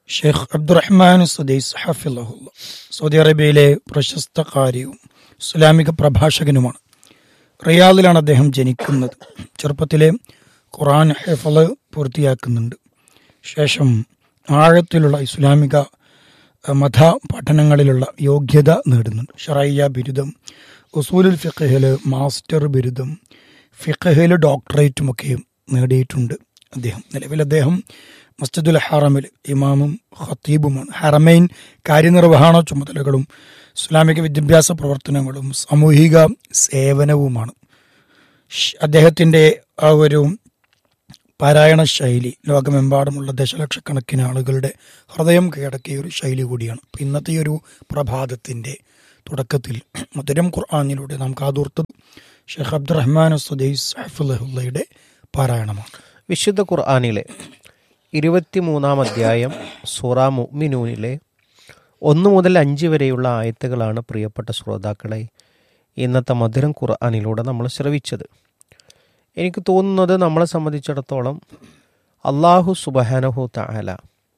Sheikh Abdurrahman Sudais ഹഫിള്ളഹുല്ല Saudi അറേബ്യയിലെ പ്രശസ്ത കാര്യവും ഇസ്ലാമിക പ്രഭാഷകനുമാണ് റിയാദിലാണ് അദ്ദേഹം ജനിക്കുന്നത് ചെറുപ്പത്തിലെ ഖുറാൻ ഹെഫള് പൂർത്തിയാക്കുന്നുണ്ട് ശേഷം ആഴത്തിലുള്ള ഇസ്ലാമിക അഹ്, മത പഠനങ്ങളിലുള്ള യോഗ്യത നേടുന്നുണ്ട് ഷറയ്യ ബിരുദം ഉസൂലുൽ ഫിഖഹില് മാസ്റ്റർ ബിരുദം ഫിഖഹില് ഡോക്ടറേറ്റുമൊക്കെ നേടിയിട്ടുണ്ട് അദ്ദേഹം നിലവിൽ അദ്ദേഹം മസ്ജിദുൽ ഹറമിൽ ഇമാമും ഖത്തീബുമാണ് ഹറമൈൻ കാര്യനിർവഹണ ചുമതലകളും ഇസ്ലാമിക വിദ്യാഭ്യാസ പ്രവർത്തനങ്ങളും സാമൂഹിക സേവനവുമാണ് ഷ് അദ്ദേഹത്തിൻ്റെ ആ ഒരു പാരായണ ശൈലി ലോകമെമ്പാടുമുള്ള ദശലക്ഷക്കണക്കിന് ആളുകളുടെ ഹൃദയം കീഴടക്കിയ ഒരു ശൈലി കൂടിയാണ് അപ്പൊ ഇന്നത്തെ ഈ ഒരു പ്രഭാതത്തിൻ്റെ തുടക്കത്തിൽ മധുരം ഖുർആാനിലൂടെ നാം കാതോർത്തത് ഷെയ്ഖ് അബ്ദുറഹ്മാൻ സുദൈസ് ഹഫുല്ലയുടെ പാരായണമാണ് വിശുദ്ധ ഖുർആാനിലെ ഇരുപത്തിമൂന്നാം അധ്യായം സൂറ മുഅ്മിനൂനിലെ ഒന്ന് മുതൽ അഞ്ച് വരെയുള്ള ആയത്തുകളാണ് പ്രിയപ്പെട്ട ശ്രോതാക്കളെ ഇന്നത്തെ മധുരം ഖുർആാനിലൂടെ നമ്മൾ ശ്രവിച്ചത് എനിക്ക് തോന്നുന്നത് നമ്മളെ സംബന്ധിച്ചിടത്തോളം അള്ളാഹു സുബഹാനഹു തആല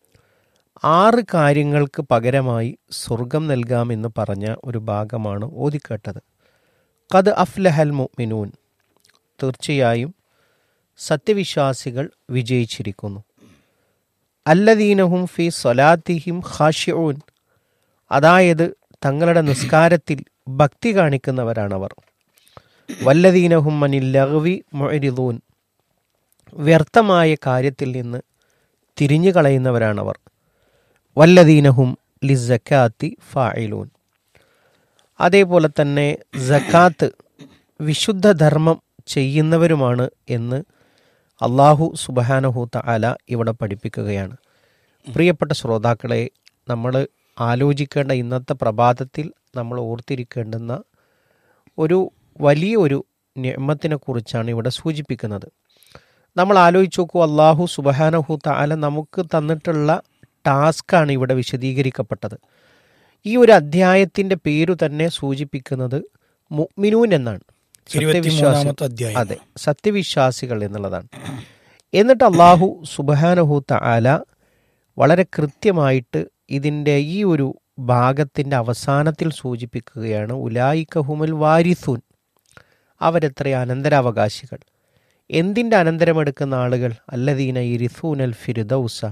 ആറ് കാര്യങ്ങൾക്ക് പകരമായി സ്വർഗം നൽകാമെന്ന് പറഞ്ഞ ഒരു ഭാഗമാണ് ഓതിക്കേട്ടത് കത് അഫ്ലഹൽ മുഅ്മിനൂൻ തീർച്ചയായും സത്യവിശ്വാസികൾ വിജയിച്ചിരിക്കുന്നു അല്ലദീനഹും ഫി സ്വലാത്തിഹിം ഖാഷിഊൻ അതായത് തങ്ങളുടെ നിസ്കാരത്തിൽ ഭക്തി കാണിക്കുന്നവരാണവർ വല്ലദീനഹും മനിൽ ലഹ്വി മൊരിദൂൻ വ്യർത്ഥമായ കാര്യത്തിൽ നിന്ന് തിരിഞ്ഞു കളയുന്നവരാണവർ വല്ലദീനഹും ലി ജക്കാത്തി ഫായിലൂൻ അതേപോലെ തന്നെ ജക്കാത്ത് വിശുദ്ധ ധർമ്മം ചെയ്യുന്നവരുമാണ് എന്ന് അള്ളാഹു സുബഹാനഹു തആല ഇവിടെ പഠിപ്പിക്കുകയാണ് പ്രിയപ്പെട്ട ശ്രോതാക്കളെ നമ്മൾ ആലോചിക്കേണ്ട ഇന്നത്തെ പ്രഭാതത്തിൽ നമ്മൾ ഓർത്തിരിക്കേണ്ടുന്ന ഒരു വലിയ ഒരു നിയമത്തിനെ കുറിച്ചാണ് ഇവിടെ സൂചിപ്പിക്കുന്നത് നമ്മൾ ആലോചിച്ച് നോക്കൂ അള്ളാഹു സുബഹാനഹു തആല നമുക്ക് തന്നിട്ടുള്ള ടാസ്ക്കാണ് ഇവിടെ വിശദീകരിക്കപ്പെട്ടത് ഈ ഒരു അധ്യായത്തിൻ്റെ പേരു തന്നെ സൂചിപ്പിക്കുന്നത് മുഅ്മിനൂൻ എന്നാണ് ഇരുപത്തിമൂന്നാമത്തെ അധ്യായം അതെ സത്യവിശ്വാസികൾ എന്നുള്ളതാണ് എന്നിട്ട് അള്ളാഹു സുബഹാനഹു തആല വളരെ കൃത്യമായിട്ട് ഇതിൻ്റെ ഈ ഒരു ഭാഗത്തിൻ്റെ അവസാനത്തിൽ സൂചിപ്പിക്കുകയാണ് ഉലായിക്കഹുമുൽ വാരിസൂൻ അവരെത്ര അനന്തരാവകാശികൾ എന്തിൻ്റെ അനന്തരമെടുക്കുന്ന ആളുകൾ അല്ലദീന ഇരിസൂനൽ ഫിർദൗസ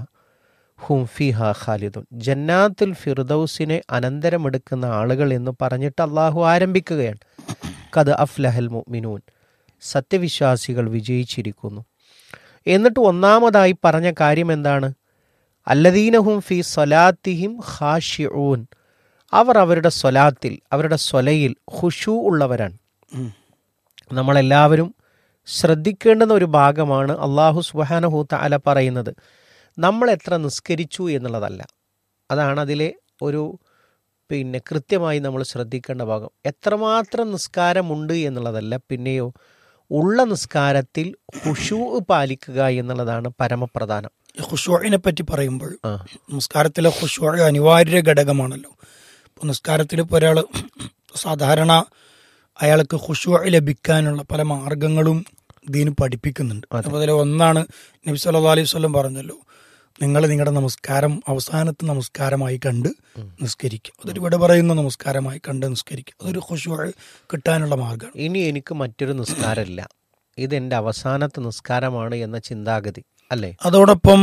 ഹും ഫിഹ ഖാലിദുൻ ജന്നാത്തുൽ ഫിർദൗസിനെ അനന്തരമെടുക്കുന്ന ആളുകൾ എന്ന് പറഞ്ഞിട്ട് അള്ളാഹു ആരംഭിക്കുകയാണ് കത് അഫ്ലഹൽ മുഅ്മിനൂൻ സത്യവിശ്വാസികൾ വിജയിച്ചിരിക്കുന്നു എന്നിട്ട് ഒന്നാമതായി പറഞ്ഞ കാര്യം എന്താണ് അല്ലദീനഹും ഫി സ്വലാത്തിഹിം ഖാഷിഊൻ അവർ അവരുടെ സ്വലാത്തിൽ അവരുടെ സ്വലയിൽ ഖുഷു ഉള്ളവരാണ് ഉം. നമ്മളെല്ലാവരും ശ്രദ്ധിക്കേണ്ടുന്ന ഒരു ഭാഗമാണ് അള്ളാഹു സുബാനഹു തആല പറയുന്നത് നമ്മൾ എത്ര നിസ്കരിച്ചു എന്നുള്ളതല്ല അതാണ് അതിലെ ഒരു പിന്നെ കൃത്യമായി നമ്മൾ ശ്രദ്ധിക്കേണ്ട ഭാഗം എത്രമാത്രം നിസ്കാരമുണ്ട് എന്നുള്ളതല്ല പിന്നെയോ ഉള്ള നിസ്കാരത്തിൽ ഹുഷു പാലിക്കുക എന്നുള്ളതാണ് പരമപ്രധാനം ഈ ഖുഷൂഇനെ പറ്റി പറയുമ്പോൾ ആ നിസ്കാരത്തിലെ ഖുഷൂ അനിവാര്യ ഘടകമാണല്ലോ ഇപ്പോൾ നിസ്കാരത്തിൽ ഇപ്പോൾ ഒരാൾ സാധാരണ അയാൾക്ക് ഖുഷൂ ലഭിക്കാനുള്ള പല മാർഗങ്ങളും ദീന് പഠിപ്പിക്കുന്നുണ്ട് അപ്പോൾ അതിൽ ഒന്നാണ് നബി സല്ലല്ലാഹു അലൈഹി വസല്ലം പറഞ്ഞല്ലോ നിങ്ങൾ നിങ്ങളുടെ നമസ്കാരം അവസാനത്തെ നമസ്കാരമായി കണ്ട് നിസ്കരിക്കുക അതൊരു ഇവിടെ പറയുന്ന നമസ്കാരമായി കണ്ട് നിസ്കരിക്കുക അതൊരു ഖുഷൂ കിട്ടാനുള്ള മാർഗമാണ് ഇനി എനിക്ക് മറ്റൊരു നിസ്കാരമില്ല ഇത് എൻ്റെ അവസാനത്തെ നിസ്കാരമാണ് എന്ന ചിന്താഗതി അല്ലേ അതോടൊപ്പം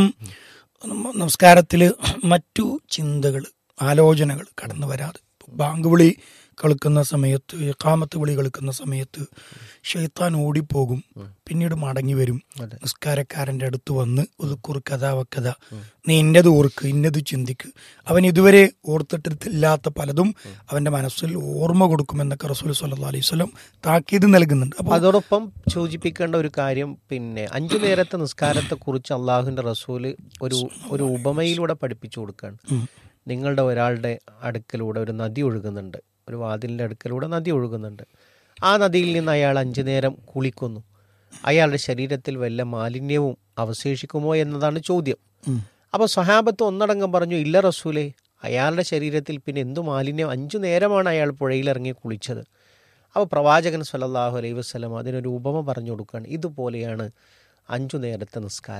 നമസ്കാരത്തിൽ മറ്റു ചിന്തകൾ ആലോചനകൾ കടന്നു വരാതെ ബാങ്ക് വിളി കളിക്കുന്ന സമയത്ത് കാമത്ത് വിളി കളിക്കുന്ന സമയത്ത് ഷെയ്ത്താൻ ഓടിപ്പോകും പിന്നീട് മടങ്ങി വരും അതെ. നിസ്കാരക്കാരൻ്റെ അടുത്ത് വന്ന് ഒതുക്കുറ് കഥ വക്കഥ നീ ഇന്നത് ഓർക്ക് ഇന്നത് ചിന്തിക്ക് അവൻ ഇതുവരെ ഓർത്തിട്ടില്ലാത്ത പലതും അവന്റെ മനസ്സിൽ ഓർമ്മ കൊടുക്കുമെന്നൊക്കെ റസൂൽ സല്ലല്ലാഹു അലൈഹി വസല്ലം താക്കീത് നൽകുന്നുണ്ട് അപ്പോൾ അതോടൊപ്പം സൂചിപ്പിക്കേണ്ട ഒരു കാര്യം പിന്നെ അഞ്ചു നേരത്തെ നിസ്കാരത്തെ കുറിച്ച് അള്ളാഹുവിന്റെ റസൂല് ഒരു ഒരു ഉപമയിലൂടെ പഠിപ്പിച്ചു കൊടുക്കുകയാണ് ഉം. നിങ്ങളുടെ ഒരാളുടെ അടുക്കലൂടെ ഒരു നദി ഒഴുകുന്നുണ്ട് ഒരു വാതിലിന്റെ അടുക്കലൂടെ നദി ഒഴുകുന്നുണ്ട് ആ നദിയിൽ നിന്ന് അയാൾ അഞ്ചു നേരം കുളിക്കുന്നു അയാളുടെ ശരീരത്തിൽ വല്ല മാലിന്യവും അവശേഷിക്കുമോ എന്നതാണ് ചോദ്യം ഉം. അപ്പോൾ സ്വഹാബത്ത് ഒന്നടങ്കം പറഞ്ഞു ഇല്ല റസൂലേ അയാളുടെ ശരീരത്തിൽ പിന്നെ എന്തു മാലിന്യം അഞ്ചു നേരമാണ് അയാൾ പുഴയിലിറങ്ങി കുളിച്ചത് അപ്പോൾ പ്രവാചകൻ സല്ലല്ലാഹു അലൈഹി വസല്ലം അതിനൊരു ഉപമ പറഞ്ഞു കൊടുക്കുകയാണ് ഇതുപോലെയാണ് അഞ്ചു നേരത്തെ നിസ്കാരം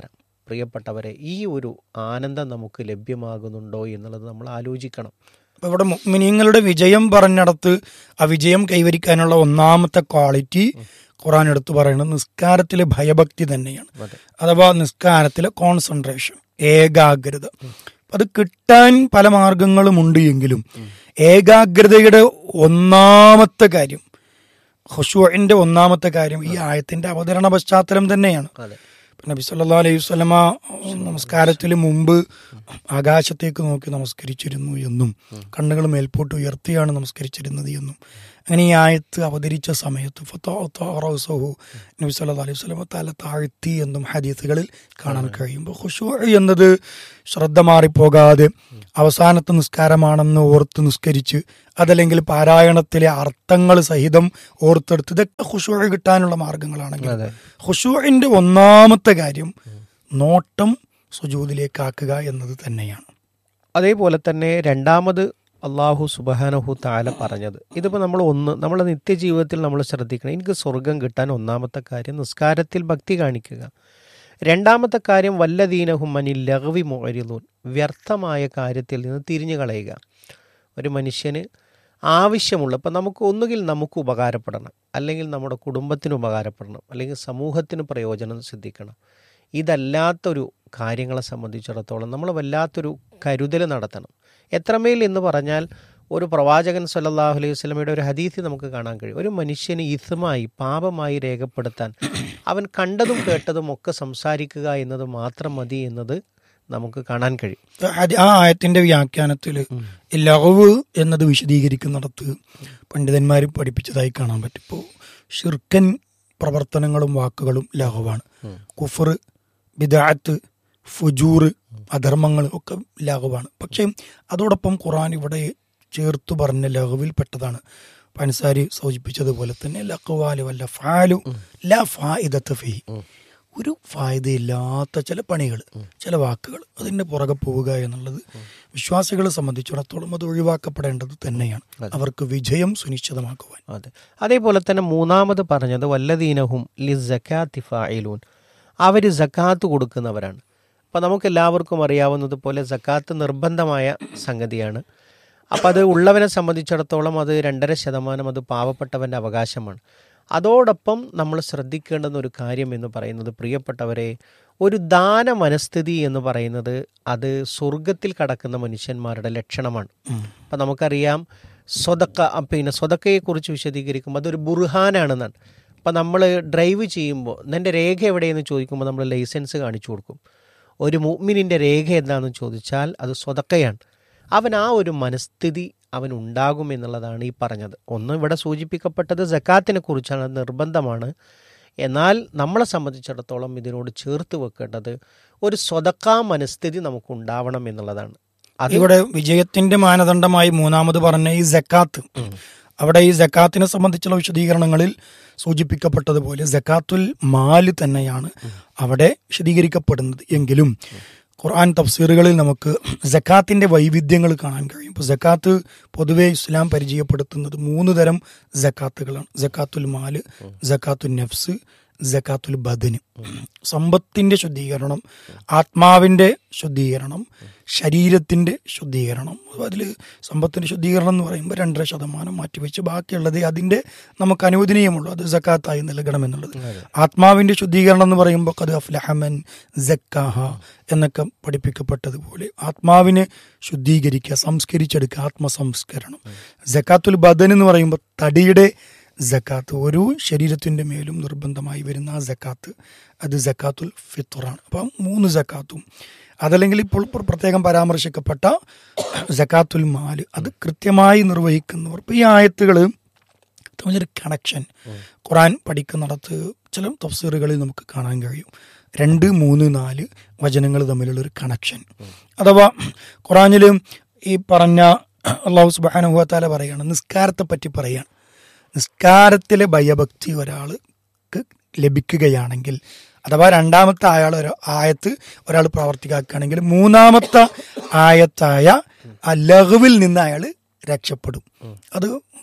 പ്രിയപ്പെട്ടവരെ ഈ ഒരു ആനന്ദം നമുക്ക് ലഭ്യമാകുന്നുണ്ടോ എന്നുള്ളത് നമ്മൾ ആലോചിക്കണം അപ്പൊ ഇവിടെ മുഅ്മിനീങ്ങളുടെ വിജയം പറഞ്ഞിടത്ത് ആ വിജയം കൈവരിക്കാനുള്ള ഒന്നാമത്തെ ക്വാളിറ്റി ഖുറാൻ എടുത്തു പറയുന്നത് നിസ്കാരത്തിലെ ഭയഭക്തി തന്നെയാണ് അതെ അഥവാ നിസ്കാരത്തിലെ കോൺസെൻട്രേഷൻ ഏകാഗ്രത അത് കിട്ടാൻ പല മാർഗങ്ങളും ഉണ്ട് എങ്കിലും ഏകാഗ്രതയുടെ ഒന്നാമത്തെ കാര്യം ഹുഷുവിന്റെ ഒന്നാമത്തെ കാര്യം ഈ ആയത്തിന്റെ അവതരണ പശ്ചാത്തലം തന്നെയാണ് അതെ നബി സല്ലാ അലൈഹി സ്വലമ നമസ്കാരത്തിന് മുമ്പ് ആകാശത്തേക്ക് നോക്കി നമസ്കരിച്ചിരുന്നു എന്നും കണ്ണുകൾ മേൽപോട്ട് ഉയർത്തിയാണ് നമസ്കരിച്ചിരുന്നത് എന്നും അങ്ങനെ ഈ ആയത്ത് അവതരിച്ച സമയത്ത് ഫത്തോഹു നബി സല്ലാ അലൈഹി സ്വലമ തല താഴ്ത്തി എന്നും ഹദീസുകളിൽ കാണാൻ കഴിയുമ്പോൾ ഖുഷൂ എന്നത് ശ്രദ്ധ മാറിപ്പോകാതെ അവസാനത്തെ നിസ്കാരമാണെന്ന് ഓർത്ത് നിസ്കരിച്ച് അതല്ലെങ്കിൽ പാരായണത്തിലെ അർത്ഥങ്ങൾ സഹിതം ഓർത്തെടുത്ത് ഇതൊക്കെ ഖുഷൂ കിട്ടാനുള്ള മാർഗങ്ങളാണെങ്കിൽ അതെ ഖുഷൂഇന്റെ ഒന്നാമത്തെ കാര്യം നോട്ടം സുജൂദിലേക്ക് ആക്കുക എന്നത് തന്നെയാണ് അതേപോലെ തന്നെ രണ്ടാമത് അള്ളാഹു സുബാനഹു താല പറഞ്ഞത് ഇതിപ്പോൾ നമ്മൾ ഒന്ന് നമ്മളെ നിത്യജീവിതത്തിൽ നമ്മൾ ശ്രദ്ധിക്കണം എനിക്ക് സ്വർഗം കിട്ടാൻ ഒന്നാമത്തെ കാര്യം നിസ്കാരത്തിൽ ഭക്തി കാണിക്കുക രണ്ടാമത്തെ കാര്യം വല്ലദീനഹും മനിൽ ലഹവി മൊഴിലൂൻ വ്യർത്ഥമായ കാര്യത്തിൽ നിന്ന് തിരിഞ്ഞു കളയുക ഒരു മനുഷ്യന് ആവശ്യമുള്ള ഇപ്പം നമുക്ക് ഒന്നുകിൽ നമുക്ക് ഉപകാരപ്പെടണം അല്ലെങ്കിൽ നമ്മുടെ കുടുംബത്തിന് ഉപകാരപ്പെടണം അല്ലെങ്കിൽ സമൂഹത്തിന് പ്രയോജനം സിദ്ധിക്കണം ഇതല്ലാത്തൊരു കാര്യങ്ങളെ സംബന്ധിച്ചിടത്തോളം നമ്മൾ വല്ലാത്തൊരു കരുതൽ നടത്തണം എത്രമേൽ എന്ന് പറഞ്ഞാൽ ഒരു പ്രവാചകൻ സല്ലല്ലാഹു അലൈഹി വസല്ലമയുടെ ഒരു ഹദീസ് നമുക്ക് കാണാൻ കഴിയും ഒരു മനുഷ്യന് ഇസ്മായി പാപമായി രേഖപ്പെടുത്താൻ അവൻ കണ്ടതും കേട്ടതും ഒക്കെ സംസാരിക്കുക എന്നത് മാത്രം മതി എന്നത് നമുക്ക് കാണാൻ കഴിയും അത് ആ ആയത്തിന്റെ വ്യാഖ്യാനത്തിൽ ലഹവ് എന്നത് വിശദീകരിക്കുന്നിടത്ത് പണ്ഡിതന്മാർ പഠിപ്പിച്ചതായി കാണാൻ പറ്റും ഇപ്പോൾ ഷിർക്കൻ പ്രവർത്തനങ്ങളും വാക്കുകളും ലഹവാണ് കുഫർ ബിദാത്ത് ഫുജൂർ അധർമ്മങ്ങൾ ഒക്കെ ലഹവാണ് പക്ഷേ അതോടൊപ്പം ഖുറാൻ ഇവിടെ ചേർത്തു പറഞ്ഞ ലഹവിൽ പെട്ടതാണ് പൻസാരി സൂചിപ്പിച്ചതുപോലെ തന്നെ ലഖ്വാലു വല്ല ഫാലു ല ഫായിദത്ത് ഫീ ഒരു ഫായതയില്ലാത്ത ചില പണികൾ ചില വാക്കുകൾ അതിൻ്റെ പുറകെ പോവുക എന്നുള്ളത് വിശ്വാസികളെ സംബന്ധിച്ചിടത്തോളം അത് ഒഴിവാക്കപ്പെടേണ്ടത് തന്നെയാണ് അവർക്ക് വിജയം സുനിശ്ചിതമാക്കുവാൻ അതെ അതേപോലെ തന്നെ മൂന്നാമത് പറഞ്ഞത് വല്ലദീനഹും ലി ജക്കാത്തി ഫായിലൂൻ അവർ ജക്കാത്ത് കൊടുക്കുന്നവരാണ് അപ്പോൾ നമുക്ക് എല്ലാവർക്കും അറിയാവുന്നതുപോലെ ജക്കാത്ത് നിർബന്ധമായ സംഗതിയാണ് അപ്പോൾ അത് ഉള്ളവനെ സംബന്ധിച്ചിടത്തോളം അത് രണ്ടര ശതമാനം അത് പാവപ്പെട്ടവൻ്റെ അവകാശമാണ് അതോടൊപ്പം നമ്മൾ ശ്രദ്ധിക്കേണ്ടുന്ന ഒരു കാര്യം എന്ന് പറയുന്നത് പ്രിയപ്പെട്ടവരെ ഒരു ദാന മനസ്ഥിതി എന്ന് പറയുന്നത് അത് സ്വർഗത്തിൽ കടക്കുന്ന മനുഷ്യന്മാരുടെ ലക്ഷണമാണ് അപ്പം നമുക്കറിയാം സ്വതക്ക അ, പിന്നെ സ്വതക്കയെക്കുറിച്ച് വിശദീകരിക്കുമ്പോൾ അതൊരു ബുർഹാനാണെന്നാണ് അപ്പം നമ്മൾ ഡ്രൈവ് ചെയ്യുമ്പോൾ നിൻ്റെ രേഖ എവിടെയെന്ന് ചോദിക്കുമ്പോൾ നമ്മൾ ലൈസൻസ് കാണിച്ചു കൊടുക്കും ഒരു മുഅ്മിനിൻ്റെ രേഖ എന്താണെന്ന് ചോദിച്ചാൽ അത് സ്വതക്കയാണ് അവൻ ആ ഒരു മനസ്ഥിതി അവൻ ഉണ്ടാകും എന്നുള്ളതാണ് ഈ പറഞ്ഞത് ഒന്ന് ഇവിടെ സൂചിപ്പിക്കപ്പെട്ടത് ജക്കാത്തിനെ കുറിച്ചാണ് അത് നിർബന്ധമാണ് എന്നാൽ നമ്മളെ സംബന്ധിച്ചിടത്തോളം ഇതിനോട് ചേർത്ത് വെക്കേണ്ടത് ഒരു സ്വതക്കാ മനസ്ഥിതി നമുക്ക് ഉണ്ടാവണം എന്നുള്ളതാണ് അത് ഇവിടെ വിജയത്തിന്റെ മാനദണ്ഡമായി മൂന്നാമത് പറഞ്ഞ ഈ ജക്കാത്ത് അവിടെ ഈ ജക്കാത്തിനെ സംബന്ധിച്ചുള്ള വിശദീകരണങ്ങളിൽ സൂചിപ്പിക്കപ്പെട്ടതുപോലെ ജക്കാത്തുൽ മാല് തന്നെയാണ് അവിടെ വിശദീകരിക്കപ്പെടുന്നത് എങ്കിലും ഖുർആൻ തഫ്സീറുകളിൽ നമുക്ക് ജക്കാത്തിന്റെ വൈവിധ്യങ്ങൾ കാണാൻ കഴിയും ഇപ്പോൾ ജക്കാത്ത് പൊതുവെ ഇസ്ലാം പരിചയപ്പെടുത്തുന്നത് മൂന്ന് തരം ജക്കാത്തുകളാണ് ജക്കാത്തുൽ മാല് ജക്കാത്തുൽ നഫ്സ് ജക്കാത്തുൽ ബദന് സമ്പത്തിന്റെ ശുദ്ധീകരണം ആത്മാവിന്റെ ശുദ്ധീകരണം ശരീരത്തിന്റെ ശുദ്ധീകരണം അതിൽ സമ്പത്തിന്റെ ശുദ്ധീകരണം എന്ന് പറയുമ്പോൾ രണ്ടര ശതമാനം മാറ്റിവെച്ച് ബാക്കിയുള്ളത് അതിന്റെ നമുക്ക് അനുവദനീയമുള്ളൂ അത് ജക്കാത്തായി നൽകണം എന്നുള്ളത് ആത്മാവിന്റെ ശുദ്ധീകരണം എന്ന് പറയുമ്പോൾ അത് അഫ്ലഹമൻ ജക്കാഹ എന്നൊക്കെ പഠിപ്പിക്കപ്പെട്ടതുപോലെ ആത്മാവിനെ ശുദ്ധീകരിക്കുക സംസ്കരിച്ചെടുക്കുക ആത്മസംസ്കരണം ജക്കാത്തുൽ ബദൻ എന്ന് പറയുമ്പോൾ തടിയുടെ ജക്കാത്ത് ഒരു ശരീരത്തിന്റെ മേലും നിർബന്ധമായി വരുന്ന ആ ജക്കാത്ത് അത് ജക്കാത്തുൽ ഫിത്തറാണ് അപ്പം മൂന്ന് ജക്കാത്തും അതല്ലെങ്കിൽ ഇപ്പോൾ പ്ര- പ്രത്യേകം പരാമർശിക്കപ്പെട്ട ജക്കാത്തുൽ മാല് അത് കൃത്യമായി നിർവഹിക്കുന്നവർ ഇപ്പൊ ഈ ആയത്തുകൾ തമ്മിലൊരു കണക്ഷൻ ഖുറാൻ പഠിക്കുന്നിടത്ത് ചില തഫ്സീറുകളിൽ നമുക്ക് കാണാൻ കഴിയും രണ്ട് മൂന്ന് നാല് വചനങ്ങൾ തമ്മിലുള്ള ഒരു കണക്ഷൻ അഥവാ ഖുറാനിൽ ഈ പറഞ്ഞ അള്ളാഹു സുബാനുഭവത്താല പറയാണ് നിസ്കാരത്തെ പറ്റി പറയാണ് നിസ്കാരത്തിലെ ഭയഭക്തി ഒരാൾക്ക് ലഭിക്കുകയാണെങ്കിൽ അഥവാ രണ്ടാമത്തെ അയാൾ ഒരു ആയത്ത് ഒരാൾ പ്രവർത്തിക്കാക്കുകയാണെങ്കിൽ മൂന്നാമത്തെ ആയത്തായ ആ ലഘുവിൽ നിന്ന് അയാൾ രക്ഷപ്പെടും അത്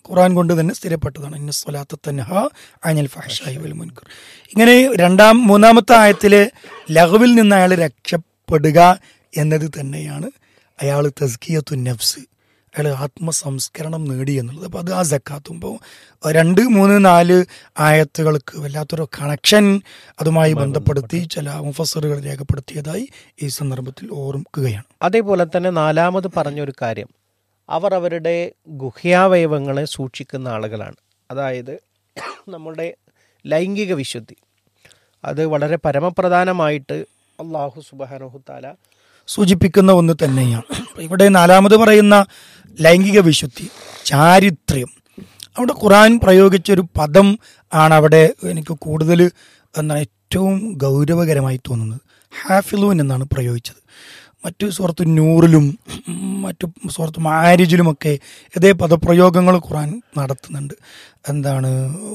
ഖുറാൻ കൊണ്ട് തന്നെ സ്ഥിരപ്പെട്ടതാണ് ഇന്ന സ്വലാത്ത തൻഹ അനിൽ ഫഹഷായി വൽ മുൻകർ ഇങ്ങനെ രണ്ടാം മൂന്നാമത്തെ ആയത്തിലെ ലഹവിൽ നിന്ന് അയാൾ രക്ഷപ്പെടുക എന്നത് തന്നെയാണ് അയാൾ തസ്കിയത്തു നഫ്സ് അയാൾ ആത്മസംസ്കരണം നേടി എന്നുള്ളത് അപ്പോൾ അത് ആ ജക്കാത്തും ഇപ്പോൾ രണ്ട് മൂന്ന് നാല് ആയത്തുകൾക്ക് വല്ലാത്തൊരു കണക്ഷൻ അതുമായി ബന്ധപ്പെടുത്തി ചില മുഫസറുകൾ രേഖപ്പെടുത്തിയതായി ഈ സന്ദർഭത്തിൽ ഓർമ്മിക്കുകയാണ് അതേപോലെ തന്നെ നാലാമത് പറഞ്ഞൊരു കാര്യം അവർ അവരുടെ ഗുഹ്യാവയവങ്ങളെ സൂക്ഷിക്കുന്ന ആളുകളാണ് അതായത് നമ്മുടെ ലൈംഗിക വിശുദ്ധി അത് വളരെ പരമപ്രധാനമായിട്ട് അള്ളാഹു സുബാനഹു താല സൂചിപ്പിക്കുന്ന ഒന്ന് തന്നെയാണ് ഇവിടെ നാലാമത് പറയുന്ന ലൈംഗിക വിശുദ്ധി ചാരിത്ര്യം അവിടെ ഖുറാൻ പ്രയോഗിച്ച ഒരു പദം ആണ് അവിടെ എനിക്ക് കൂടുതൽ എന്താണ് ഏറ്റവും ഗൗരവകരമായി തോന്നുന്നത് ഹാഫിലൂൻ എന്നാണ് പ്രയോഗിച്ചത് മറ്റു സുഹൃത്ത് നൂറിലും മറ്റു സുഹൃത്ത് മാരിജിലുമൊക്കെ ഇതേ പദപ്രയോഗങ്ങൾ ഖുറാൻ നടത്തുന്നുണ്ട് എന്താണ്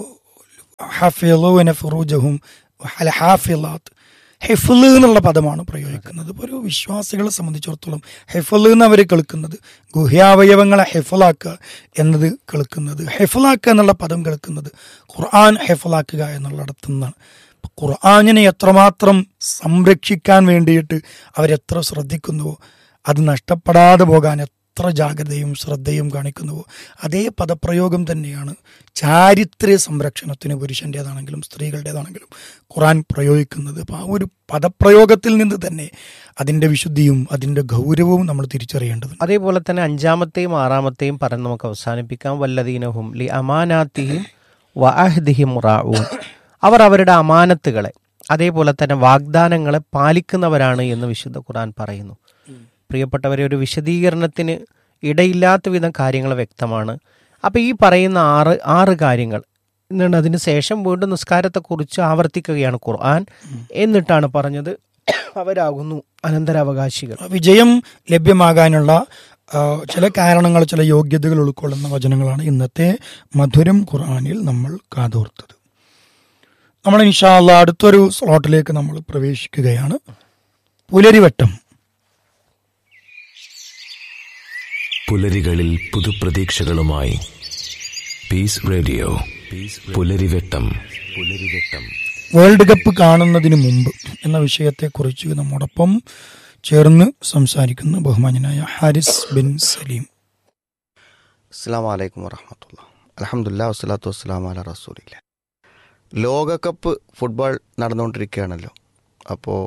ഹാഫിലൂന ഫിറൂജഹും ഹാഫിലാത്ത് ഹെഫിൽ എന്നുള്ള പദമാണ് പ്രയോഗിക്കുന്നത് ഇപ്പോൾ ഒരു വിശ്വാസികളെ സംബന്ധിച്ചിടത്തോളം ഹെഫിൽ എന്ന് അവർ കേൾക്കുന്നത് ഗുഹ്യാവയവങ്ങളെ ഹെഫലാക്കുക എന്നത് കേൾക്കുന്നത് ഹെഫലാക്കുക എന്നുള്ള പദം കേൾക്കുന്നത് ഖുർആൻ ഹെഫലാക്കുക എന്നുള്ളിടത്തു നിന്നാണ് ഖുർആാനിനെ എത്രമാത്രം സംരക്ഷിക്കാൻ വേണ്ടിയിട്ട് അവരെത്ര ശ്രദ്ധിക്കുന്നുവോ അത് നഷ്ടപ്പെടാതെ പോകാൻ എത്ര ജാഗ്രതയും ശ്രദ്ധയും കാണിക്കുന്നുവോ അതേ പദപ്രയോഗം തന്നെയാണ് ചാരിത്ര്യ സംരക്ഷണത്തിന് പുരുഷൻ്റേതാണെങ്കിലും സ്ത്രീകളുടേതാണെങ്കിലും ഖുറാൻ പ്രയോഗിക്കുന്നത് അപ്പോൾ ആ ഒരു പദപ്രയോഗത്തിൽ നിന്ന് തന്നെ അതിൻ്റെ വിശുദ്ധിയും അതിൻ്റെ ഗൗരവവും നമ്മൾ തിരിച്ചറിയേണ്ടതുണ്ട് അതേപോലെ തന്നെ അഞ്ചാമത്തെയും ആറാമത്തെയും പറഞ്ഞ് നമുക്ക് അവസാനിപ്പിക്കാം വല്ലദീനഹും ലി അമാനാത്തിഹിം വഅഹ്ദിഹിം റാഊൻ അവർ അവരുടെ അമാനത്തുകളെ അതേപോലെ തന്നെ വാഗ്ദാനങ്ങളെ പാലിക്കുന്നവരാണ് എന്ന് വിശുദ്ധ ഖുർആൻ പറയുന്നു പ്രിയപ്പെട്ടവരെ ഒരു വിശദീകരണത്തിന് ഇടയില്ലാത്ത വിധം കാര്യങ്ങൾ വ്യക്തമാണ് അപ്പോൾ ഈ പറയുന്ന ആറ് ആറ് കാര്യങ്ങൾ എന്നിട്ട് അതിന് ശേഷം വീണ്ടും നിസ്കാരത്തെക്കുറിച്ച് ആവർത്തിക്കുകയാണ് ഖുർആൻ എന്നിട്ടാണ് പറഞ്ഞത് അവരാകുന്നു അനന്തരാവകാശികൾ വിജയം ലഭ്യമാകാനുള്ള ആ, ചില കാരണങ്ങൾ ചില യോഗ്യതകൾ ഉൾക്കൊള്ളുന്ന വചനങ്ങളാണ് ഇന്നത്തെ മധുരം ഖുർആനിൽ നമ്മൾ കാതോർത്തത് നമ്മൾ ഇൻഷാല്ല അടുത്തൊരു സ്ലോട്ടിലേക്ക് നമ്മൾ പ്രവേശിക്കുകയാണ് പുലരിവട്ടം പുലരികളിൽ പുതുപ്രതീക്ഷകളുമായി പീസ് റേഡിയോ പുലരിവെട്ടം പുലരിവെട്ടം വേൾഡ് കപ്പ് കാണുന്നതിന് മുമ്പ് എന്ന വിഷയത്തെക്കുറിച്ച് നമ്മോടൊപ്പം ചേർന്ന് സംസാരിക്കുന്ന ബഹുമാനായ ഹാരിസ് ബിൻ സലീം അസ്സാം വലൈക്കും വറഹമത്തുള്ള അലഹമുല്ല വസ്സലാത്തു വസ്സലാം അല റസൂലില്ല ലോകകപ്പ് ഫുട്ബോൾ നടന്നുകൊണ്ടിരിക്കുകയാണല്ലോ അപ്പോൾ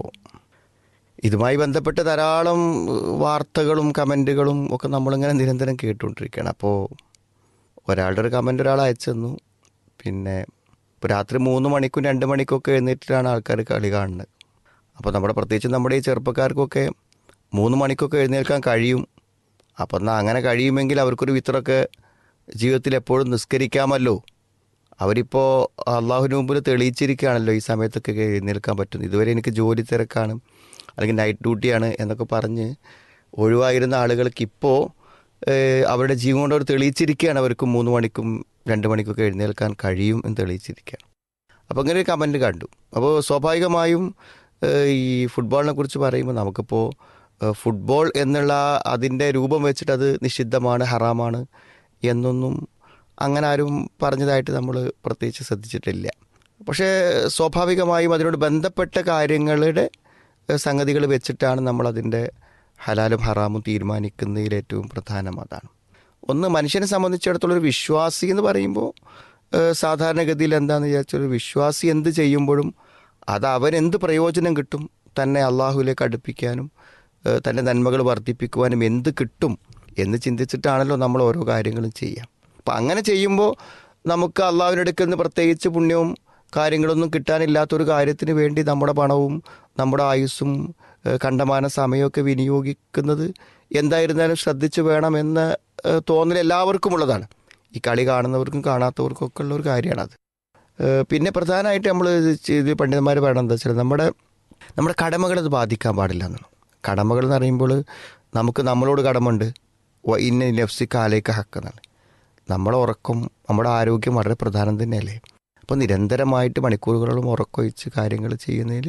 ഇതുമായി ബന്ധപ്പെട്ട് ധാരാളം ഏഹ്, വാർത്തകളും കമൻറ്റുകളും ഒക്കെ നമ്മളിങ്ങനെ നിരന്തരം കേട്ടുകൊണ്ടിരിക്കുകയാണ് അപ്പോൾ ഒരാളുടെ ഒരു കമൻ്റ് ഒരാൾ അയച്ചു തന്നു പിന്നെ ഇപ്പോൾ രാത്രി മൂന്ന് മണിക്കും രണ്ട് മണിക്കൊക്കെ എഴുന്നേറ്റിട്ടാണ് ആൾക്കാർ കളി കാണുന്നത് അപ്പോൾ നമ്മുടെ പ്രത്യേകിച്ച് നമ്മുടെ ഈ ചെറുപ്പക്കാർക്കൊക്കെ മൂന്ന് മണിക്കൊക്കെ എഴുന്നേൽക്കാൻ കഴിയും അപ്പം എന്നാൽ അങ്ങനെ കഴിയുമെങ്കിൽ അവർക്കൊരു വിത്രമൊക്കെ ജീവിതത്തിൽ എപ്പോഴും നിസ്കരിക്കാമല്ലോ അവരിപ്പോൾ അള്ളാഹുവിന് മുമ്പിൽ തെളിയിച്ചിരിക്കുകയാണല്ലോ ഈ സമയത്തൊക്കെ എഴുന്നേൽക്കാൻ പറ്റുന്നത് ഇതുവരെ എനിക്ക് ജോലി തിരക്കാണ് അല്ലെങ്കിൽ നൈറ്റ് ഡ്യൂട്ടിയാണ് എന്നൊക്കെ പറഞ്ഞ് ഒഴിവായിരുന്ന ആളുകൾക്ക് ഇപ്പോൾ അവരുടെ ജീവൻ കൊണ്ട് അവർ തെളിയിച്ചിരിക്കുകയാണ് അവർക്ക് മൂന്ന് മണിക്കും രണ്ട് മണിക്കൊക്കെ എഴുന്നേൽക്കാൻ കഴിയും എന്ന് തെളിയിച്ചിരിക്കുകയാണ് അപ്പോൾ ഇങ്ങനെ ഒരു കമൻറ്റ് കണ്ടു അപ്പോൾ സ്വാഭാവികമായും ഏഹ്, ഈ ഫുട്ബോളിനെ കുറിച്ച് പറയുമ്പോൾ നമുക്കിപ്പോൾ ഏഹ്, ഫുട്ബോൾ എന്നുള്ള അതിൻ്റെ രൂപം വെച്ചിട്ട് അത് നിഷിദ്ധമാണ് ഹറാമാണ് എന്നൊന്നും അങ്ങനെ ആരും പറഞ്ഞതായിട്ട് നമ്മൾ പ്രത്യേകിച്ച് ശ്രദ്ധിച്ചിട്ടില്ല പക്ഷേ സ്വാഭാവികമായും അതിനോട് ബന്ധപ്പെട്ട കാര്യങ്ങളുടെ ഏഹ്, സംഗതികൾ വെച്ചിട്ടാണ് നമ്മളതിൻ്റെ ഹലാലും ഹറാമും തീരുമാനിക്കുന്നതിൽ ഏറ്റവും പ്രധാനം അതാണ് ഒന്ന് മനുഷ്യനെ സംബന്ധിച്ചിടത്തോളം ഒരു വിശ്വാസി എന്ന് പറയുമ്പോൾ ഏഹ്, സാധാരണഗതിയിൽ എന്താണെന്ന് വിചാരിച്ചാൽ ഒരു വിശ്വാസി എന്ത് ചെയ്യുമ്പോഴും അത് അവനെന്ത് പ്രയോജനം കിട്ടും തന്നെ അള്ളാഹുവിലേക്ക് അടുപ്പിക്കാനും ഏഹ്, തൻ്റെ നന്മകൾ വർദ്ധിപ്പിക്കുവാനും എന്ത് കിട്ടും എന്ന് ചിന്തിച്ചിട്ടാണല്ലോ നമ്മൾ ഓരോ കാര്യങ്ങളും ചെയ്യാം അപ്പം അങ്ങനെ ചെയ്യുമ്പോൾ നമുക്ക് അള്ളാഹുവിൻ്റെ അടുക്കൽ നിന്ന് പ്രത്യേകിച്ച് പുണ്യവും കാര്യങ്ങളൊന്നും കിട്ടാനില്ലാത്തൊരു കാര്യത്തിന് വേണ്ടി നമ്മുടെ പണവും നമ്മുടെ ആയുസ്സും ഏഹ്, കണ്ടമാന സമയമൊക്കെ വിനിയോഗിക്കുന്നത് എന്തായിരുന്നാലും ശ്രദ്ധിച്ചു വേണമെന്ന ഏഹ്, തോന്നൽ എല്ലാവർക്കും ഉള്ളതാണ് ഈ കളി കാണുന്നവർക്കും കാണാത്തവർക്കും ഒക്കെ ഉള്ള ഒരു കാര്യമാണത് ഏഹ്, പിന്നെ പ്രധാനമായിട്ട് നമ്മൾ ഇത് പണ്ഡിതന്മാർ പറയണത് എന്താ വെച്ചാൽ നമ്മുടെ നമ്മുടെ കടമകൾ അത് ബാധിക്കാൻ പാടില്ല എന്നാണ് കടമകൾ എന്ന് പറയുമ്പോൾ നമുക്ക് നമ്മളോട് കടമുണ്ട് വ ഇന്ന നഫ്സി കാലേക്ക് ഹക്ക് എന്നാണ് നമ്മുടെ ഉറക്കം നമ്മുടെ ആരോഗ്യം വളരെ പ്രധാനം തന്നെയല്ലേ അപ്പോൾ നിരന്തരമായിട്ട് മണിക്കൂറുകളോളം ഉറക്കമൊഴിച്ച് കാര്യങ്ങൾ ചെയ്യുന്നതിൽ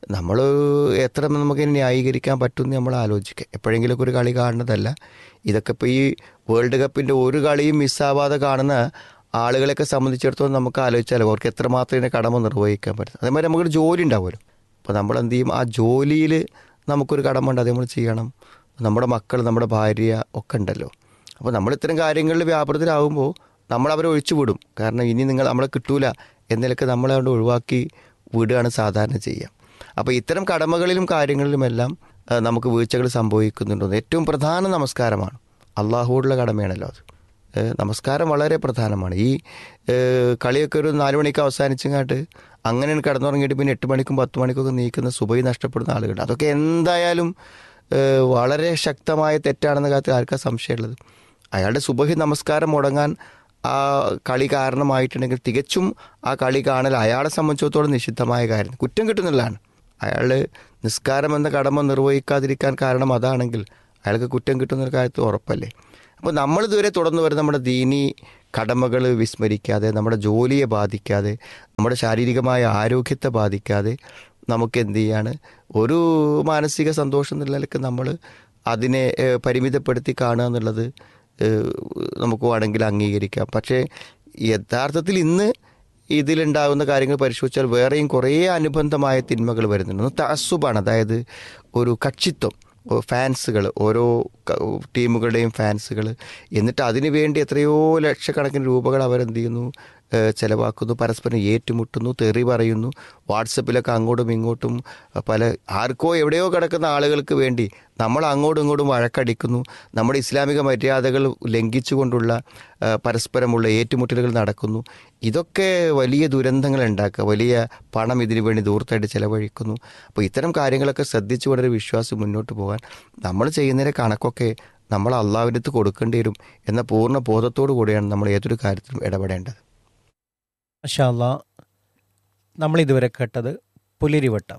നമ്മൾ എത്ര നമുക്ക് ന്യായീകരിക്കാൻ പറ്റുമെന്ന് നമ്മൾ ആലോചിക്കുക എപ്പോഴെങ്കിലുമൊക്കെ ഒരു കളി കാണുന്നതല്ല ഇതൊക്കെ ഇപ്പോൾ ഈ വേൾഡ് കപ്പിൻ്റെ ഒരു കളിയും മിസ്സാവാതെ കാണുന്ന ആളുകളെയൊക്കെ സംബന്ധിച്ചിടത്തോളം നമുക്ക് ആലോചിച്ചാലോ അവർക്ക് എത്രമാത്രം ഇതിനെ കടമ നിർവഹിക്കാൻ പറ്റും അതേമാതിരി നമുക്കൊരു ജോലി ഉണ്ടാവുമല്ലോ അപ്പോൾ നമ്മൾ എന്ത് ചെയ്യും ആ ജോലിയിൽ നമുക്കൊരു കടമ ഉണ്ട് അത് നമ്മൾ ചെയ്യണം നമ്മുടെ മക്കൾ നമ്മുടെ ഭാര്യ ഒക്കെ ഉണ്ടല്ലോ അപ്പോൾ നമ്മൾ ഇത്തരം കാര്യങ്ങളിൽ വ്യാപൃതരാകുമ്പോൾ നമ്മൾ അവരെ ഒഴിച്ചു വിടും കാരണം ഇനി നിങ്ങൾ നമ്മളെ കിട്ടൂല എന്നതിലൊക്കെ നമ്മളെ കൊണ്ട് ഒഴിവാക്കി വിടുകയാണ് സാധാരണ ചെയ്യുക അപ്പോൾ ഇത്തരം കടമകളിലും കാര്യങ്ങളിലുമെല്ലാം ആ, നമുക്ക് വീഴ്ചകൾ സംഭവിക്കുന്നുണ്ടോ ഏറ്റവും പ്രധാന നമസ്കാരമാണ് അള്ളാഹുവോടുള്ള കടമയാണല്ലോ അത് ഏ, നമസ്കാരം വളരെ പ്രധാനമാണ് ഈ ഏ, കളിയൊക്കെ ഒരു നാല് മണിക്ക് അവസാനിച്ചങ്ങാട്ട് അങ്ങനെ കിടന്നുറങ്ങിയിട്ട് പിന്നെ എട്ട് മണിക്കും പത്ത് മണിക്കൊക്കെ നീക്കുന്ന സുബൈ നഷ്ടപ്പെടുന്ന ആളുകളുണ്ട് അതൊക്കെ എന്തായാലും ഏ, വളരെ ശക്തമായ തെറ്റാണെന്ന കാര്യത്തിൽ ആർക്കാ സംശയമുള്ളത് അയാളുടെ സുബഹി നമസ്കാരം മുടങ്ങാൻ ആ കളി കാരണമായിട്ടുണ്ടെങ്കിൽ തികച്ചും ആ കളി കാണൽ അയാളെ സംബന്ധിച്ചിടത്തോളം നിഷിദ്ധമായ കാര്യം കുറ്റം കിട്ടുന്നില്ലാണ് അയാൾ നിസ്കാരം എന്ന കടമ നിർവഹിക്കാതിരിക്കാൻ കാരണം അതാണെങ്കിൽ അയാൾക്ക് കുറ്റം കിട്ടുന്നൊരു കാര്യത്തിൽ ഉറപ്പല്ലേ അപ്പോൾ നമ്മളിതുവരെ തുടർന്ന് വരുന്ന നമ്മുടെ ദീനി കടമകൾ വിസ്മരിക്കാതെ നമ്മുടെ ജോലിയെ ബാധിക്കാതെ നമ്മുടെ ശാരീരികമായ ആരോഗ്യത്തെ ബാധിക്കാതെ നമുക്ക് എന്ത് ചെയ്യാണ് ഒരു മാനസിക സന്തോഷം എന്നുള്ള നിലയ്ക്ക് നമ്മൾ അതിനെ ഏഹ്, പരിമിതപ്പെടുത്തി കാണുക എന്നുള്ളത് ഏഹ്, നമുക്ക് വേണമെങ്കിൽ അംഗീകരിക്കാം പക്ഷേ യഥാർത്ഥത്തിൽ ഇന്ന് ഇതിലുണ്ടാകുന്ന കാര്യങ്ങൾ പരിശോധിച്ചാൽ വേറെയും കുറേ അനുബന്ധമായ തിന്മകൾ വരുന്നുണ്ട് ഒന്ന് തഅസ്സുബാണ് അതായത് ഒരു കക്ഷിത്വം ഫാൻസുകൾ ഓരോ ക- ടീമുകളുടെയും ഫാൻസുകൾ എന്നിട്ട് അതിനു വേണ്ടി എത്രയോ ലക്ഷക്കണക്കിന് രൂപകൾ അവരെന്ത് ചെയ്യുന്നു ഏഹ് ചെലവാക്കുന്നു പരസ്പരം ഏറ്റുമുട്ടുന്നു തെറി പറയുന്നു വാട്സപ്പിലൊക്കെ അങ്ങോട്ടും ഇങ്ങോട്ടും പല ആർക്കോ എവിടെയോ കിടക്കുന്ന ആളുകൾക്ക് വേണ്ടി നമ്മൾ അങ്ങോട്ടും ഇങ്ങോട്ടും വഴക്കടിക്കുന്നു നമ്മുടെ ഇസ്ലാമിക മര്യാദകൾ ലംഘിച്ചുകൊണ്ടുള്ള ഏഹ് പരസ്പരമുള്ള ഏറ്റുമുട്ടലുകൾ നടക്കുന്നു ഇതൊക്കെ വലിയ ദുരന്തങ്ങൾ ഉണ്ടാക്കുക വലിയ പണം ഇതിനു വേണ്ടി ദൂരത്തായിട്ട് ചെലവഴിക്കുന്നു അപ്പോൾ ഇത്തരം കാര്യങ്ങളൊക്കെ ശ്രദ്ധിച്ചുകൊണ്ട് ഒരു വിശ്വാസം മുന്നോട്ട് പോകാൻ നമ്മൾ ചെയ്യുന്നതിൻ്റെ കണക്കൊക്കെ നമ്മൾ അള്ളാവിൻ്റെ അടുത്ത് കൊടുക്കേണ്ടി വരും എന്ന പൂർണ്ണ ബോധത്തോടു കൂടിയാണ് നമ്മൾ ഏതൊരു കാര്യത്തിലും ഇടപെടേണ്ടത് മഷാല്ല നമ്മൾ ഇതുവരെ കേട്ടത് പുലരിവട്ടം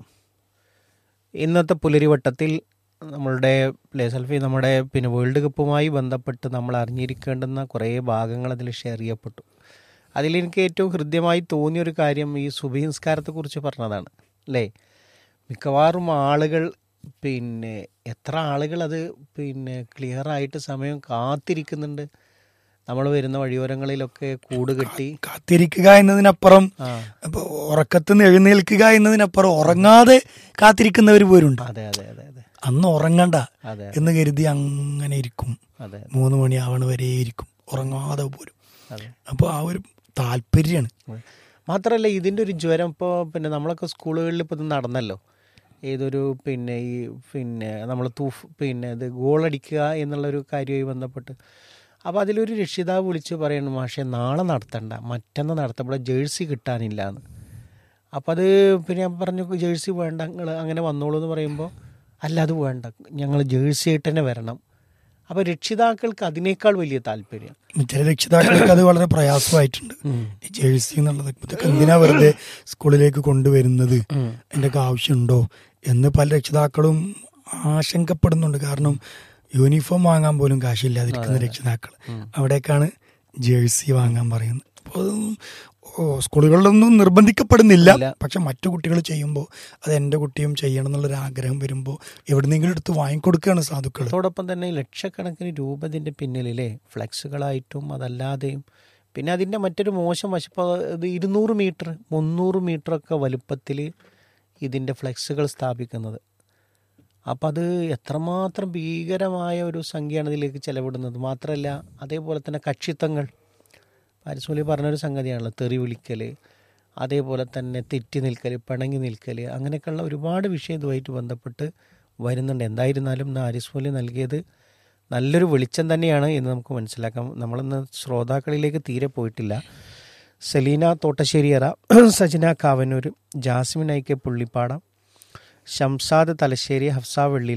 ഇന്നത്തെ പുലരിവട്ടത്തിൽ നമ്മളുടെ പ്ലേ സെൽഫി നമ്മുടെ പിന്നെ വേൾഡ് കപ്പുമായി ബന്ധപ്പെട്ട് നമ്മൾ അറിഞ്ഞിരിക്കേണ്ടുന്ന കുറേ ഭാഗങ്ങൾ അതിൽ ഷെയർ ചെയ്യപ്പെട്ടു അതിലെനിക്ക് ഏറ്റവും ഹൃദ്യമായി തോന്നിയൊരു കാര്യം ഈ സുബഹിംസ്കാരത്തെക്കുറിച്ച് പറഞ്ഞതാണ് അല്ലേ മിക്കവാറും ആളുകൾ പിന്നെ എത്ര ആളുകൾ അത് പിന്നെ ക്ലിയറായിട്ട് സമയം കാത്തിരിക്കുന്നുണ്ട് നമ്മൾ വരുന്ന വഴിയോരങ്ങളിലൊക്കെ കൂട് കെട്ടി കാത്തിരിക്കുക എന്നതിനപ്പുറം ആ ഇപ്പൊ ഉറക്കത്തുനിന്ന് എഴുന്നേൽക്കുക എന്നതിനപ്പുറം ഉറങ്ങാതെ കാത്തിരിക്കുന്നവർ പോരുണ്ട് അതെ അതെ അതെ അതെ അന്ന് ഉറങ്ങണ്ട അതെ എന്ന് കരുതി അങ്ങനെ ഇരിക്കും അതെ മൂന്ന് മണിയാവണ വരെ ഇരിക്കും ഉറങ്ങാതെ പോരും അതെ അപ്പോൾ ആ ഒരു താല്പര്യമാണ് മാത്രമല്ല ഇതിൻ്റെ ഒരു ജ്വരം ഇപ്പോൾ പിന്നെ നമ്മളൊക്കെ സ്കൂളുകളിൽ ഇപ്പോൾ ഇത് നടന്നല്ലോ ഏതൊരു പിന്നെ ഈ പിന്നെ നമ്മൾ തൂഫ് പിന്നെ ഇത് ഗോളടിക്കുക എന്നുള്ളൊരു കാര്യവുമായി ബന്ധപ്പെട്ട് അപ്പോൾ അതിലൊരു രക്ഷിതാവ് വിളിച്ച് പറയുന്നു മാഷെ നാളെ നടത്തണ്ട മറ്റന്ന് നടത്തപ്പെടെ ജേഴ്സി കിട്ടാനില്ല എന്ന് അപ്പോൾ അത് പിന്നെ ഞാൻ പറഞ്ഞു ജേഴ്സി വേണ്ട നിങ്ങൾ അങ്ങനെ വന്നോളൂ എന്ന് പറയുമ്പോൾ അല്ല അത് വേണ്ട ഞങ്ങൾ ജേഴ്സി ആയിട്ട് തന്നെ വരണം അപ്പോൾ രക്ഷിതാക്കൾക്ക് അതിനേക്കാൾ വലിയ താല്പര്യം ചില രക്ഷിതാക്കൾക്ക് അത് വളരെ പ്രയാസമായിട്ടുണ്ട് ഈ ജേഴ്സി എന്നുള്ളത് ഇതൊക്കെ എന്തിനാ വെറുതെ സ്കൂളിലേക്ക് കൊണ്ടുവരുന്നത് എൻ്റെ ഒക്കെ ആവശ്യമുണ്ടോ എന്ന് പല രക്ഷിതാക്കളും ആശങ്കപ്പെടുന്നുണ്ട് കാരണം യൂണിഫോം വാങ്ങാൻ പോലും കാശില്ലാതിരിക്കുന്ന രക്ഷിതാക്കൾ അവിടേക്കാണ് ജേഴ്സി വാങ്ങാൻ പറയുന്നത് അപ്പോൾ അതൊന്നും ഓ, സ്കൂളുകളിലൊന്നും നിർബന്ധിക്കപ്പെടുന്നില്ല പക്ഷെ മറ്റു കുട്ടികൾ ചെയ്യുമ്പോൾ അത് എൻ്റെ കുട്ടിയും ചെയ്യണം എന്നുള്ളൊരു ആഗ്രഹം വരുമ്പോൾ എവിടെന്നെങ്കിലും എടുത്ത് വാങ്ങിക്കൊടുക്കുകയാണ് സാധുക്കൾ അതോടൊപ്പം തന്നെ ലക്ഷക്കണക്കിന് രൂപ ഇതിൻ്റെ പിന്നിലല്ലേ ഫ്ലെക്സുകളായിട്ടും അതല്ലാതെയും പിന്നെ അതിൻ്റെ മറ്റൊരു മോശം വശപ്പോൾ ഇത് ഇരുന്നൂറ് മീറ്റർ മുന്നൂറ് മീറ്ററൊക്കെ വലുപ്പത്തിൽ ഇതിൻ്റെ ഫ്ലെക്സുകൾ സ്ഥാപിക്കുന്നത് അപ്പം അത് എത്രമാത്രം ഭീകരമായ ഒരു സംഖ്യയാണ് ഇതിലേക്ക് ചെലവിടുന്നത് മാത്രമല്ല അതേപോലെ തന്നെ കക്ഷിത്വങ്ങൾ പാരിസോലി പറഞ്ഞൊരു സംഗതിയാണല്ലോ തെറി വിളിക്കൽ അതേപോലെ തന്നെ തെറ്റി നിൽക്കൽ പിണങ്ങി നിൽക്കൽ അങ്ങനെയൊക്കെയുള്ള ഒരുപാട് വിഷയം ഇതുമായിട്ട് ബന്ധപ്പെട്ട് വരുന്നുണ്ട് എന്തായിരുന്നാലും ഇന്ന് ആരിസ്മോലി നൽകിയത് നല്ലൊരു വെളിച്ചം തന്നെയാണ് എന്ന് നമുക്ക് മനസ്സിലാക്കാം നമ്മളിന്ന് ശ്രോതാക്കളിലേക്ക് തീരെ പോയിട്ടില്ല Seleena Thottasseriyara Sajana Kavannur Jasmine I K Pullippadam Shamsad Thalassery Hafsa Vellila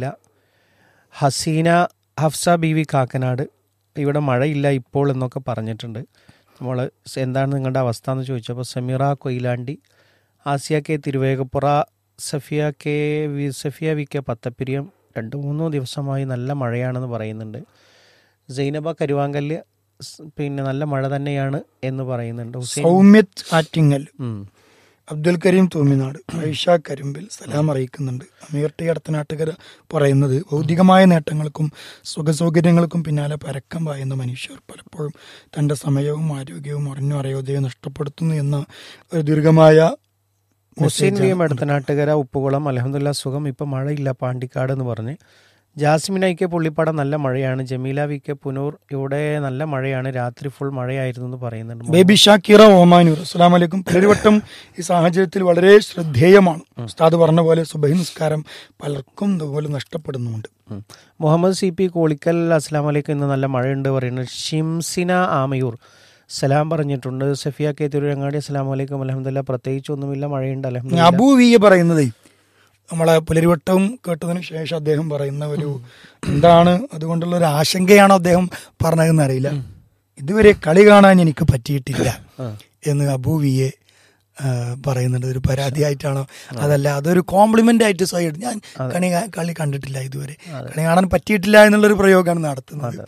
Haseena Hafsa B V Kakkanad ഇവിടെ മഴയില്ല ഇപ്പോൾ എന്നൊക്കെ പറഞ്ഞിട്ടുണ്ട് നമ്മൾ എന്താണ് നിങ്ങളുടെ അവസ്ഥ എന്ന് ചോദിച്ചപ്പോൾ Sameera Koyilandy Asiya K Thiruvegappura Safiya K V Safiya V K Pathappiriyam രണ്ട് മൂന്നോ ദിവസമായി നല്ല മഴയാണെന്ന് പറയുന്നുണ്ട് സൈനബ കരുവാങ്കല്ല് സ് പിന്നെ നല്ല മഴ തന്നെയാണ് എന്ന് പറയുന്നുണ്ട് ഹുസൈൻ സൗമ്യത് ആറ്റിങ്ങൽ ഉം. അബ്ദുൽ കരീം തൂമിനാട് ഐഷ കരിമ്പിൽ സലാം അറിയിക്കുന്നുണ്ട് അമീർ ടി അടുത്തനാട്ടുകര പറയുന്നത് ഭൗതികമായ നേട്ടങ്ങൾക്കും സുഖസൗകര്യങ്ങൾക്കും പിന്നാലെ പരക്കം പായുന്ന മനുഷ്യർ പലപ്പോഴും തന്റെ സമയവും ആരോഗ്യവും അറിഞ്ഞോ അറിയാതെയോ നഷ്ടപ്പെടുത്തുന്നു എന്ന ഒരു ദീർഘമായ ഹുസൈൻ വി എം അടുത്തനാട്ടുകര ഉപ്പുകുളം അലഹമുല്ല സുഖം ഇപ്പം മഴയില്ല പാണ്ടിക്കാട് എന്ന് പറഞ്ഞ് ജാസ്മിൻ ഐ കെ പുള്ളിപ്പാടം നല്ല മഴയാണ് ജമീല വി കെ പുനൂർ ഇവിടെ നല്ല മഴയാണ് രാത്രി ഫുൾ മഴയായിരുന്നു എന്ന് പറയുന്നുണ്ട് ബേബി ഷാക്കിറ ഓമാനൂർ അസ്സാം വലൈക്കും പരിവട്ടം ഈ സാഹചര്യത്തിൽ വളരെ ശ്രദ്ധേയമാണ് ഉസ്താദ് പറഞ്ഞ പോലെ സുബഹി നിസ്കാരം പലർക്കും ഇതുപോലെ നഷ്ടപ്പെടുന്നുമുണ്ട് ഉം. മുഹമ്മദ് സി പി കോളിക്കൽ അസ്ലാം വലൈക്കും ഇന്ന് നല്ല മഴയുണ്ട് പറയുന്നത് ഷിംസിന ആമയൂർ സലാം പറഞ്ഞിട്ടുണ്ട് സഫിയ കെ തിരുരങ്ങാടി അസ്ലാം വലൈക്കും അലഹമുല്ല പ്രത്യേകിച്ച് ഒന്നുമില്ല മഴയുണ്ട് അലഹമുല്ല അബൂ വിയെ പറയുന്നതേ നമ്മളെ പുലരിവട്ടവും കേട്ടതിന് ശേഷം അദ്ദേഹം പറയുന്ന ഒരു എന്താണ് അതുകൊണ്ടുള്ള ഒരു ആശങ്കയാണോ അദ്ദേഹം പറഞ്ഞതെന്ന് അറിയില്ല ഇതുവരെ കളി കാണാൻ എനിക്ക് പറ്റിയിട്ടില്ല എന്ന് അബൂ വിയെ ആ, പറയുന്നുണ്ട് ഒരു പരാതിയായിട്ടാണോ അതല്ല അതൊരു കോംപ്ലിമെന്റ് ആയിട്ട് സൈഡ് ഞാൻ കളി കളി കണ്ടിട്ടില്ല ഇതുവരെ കളി കാണാൻ പറ്റിയിട്ടില്ല എന്നുള്ളൊരു പ്രയോഗമാണ് നടത്തുന്നത്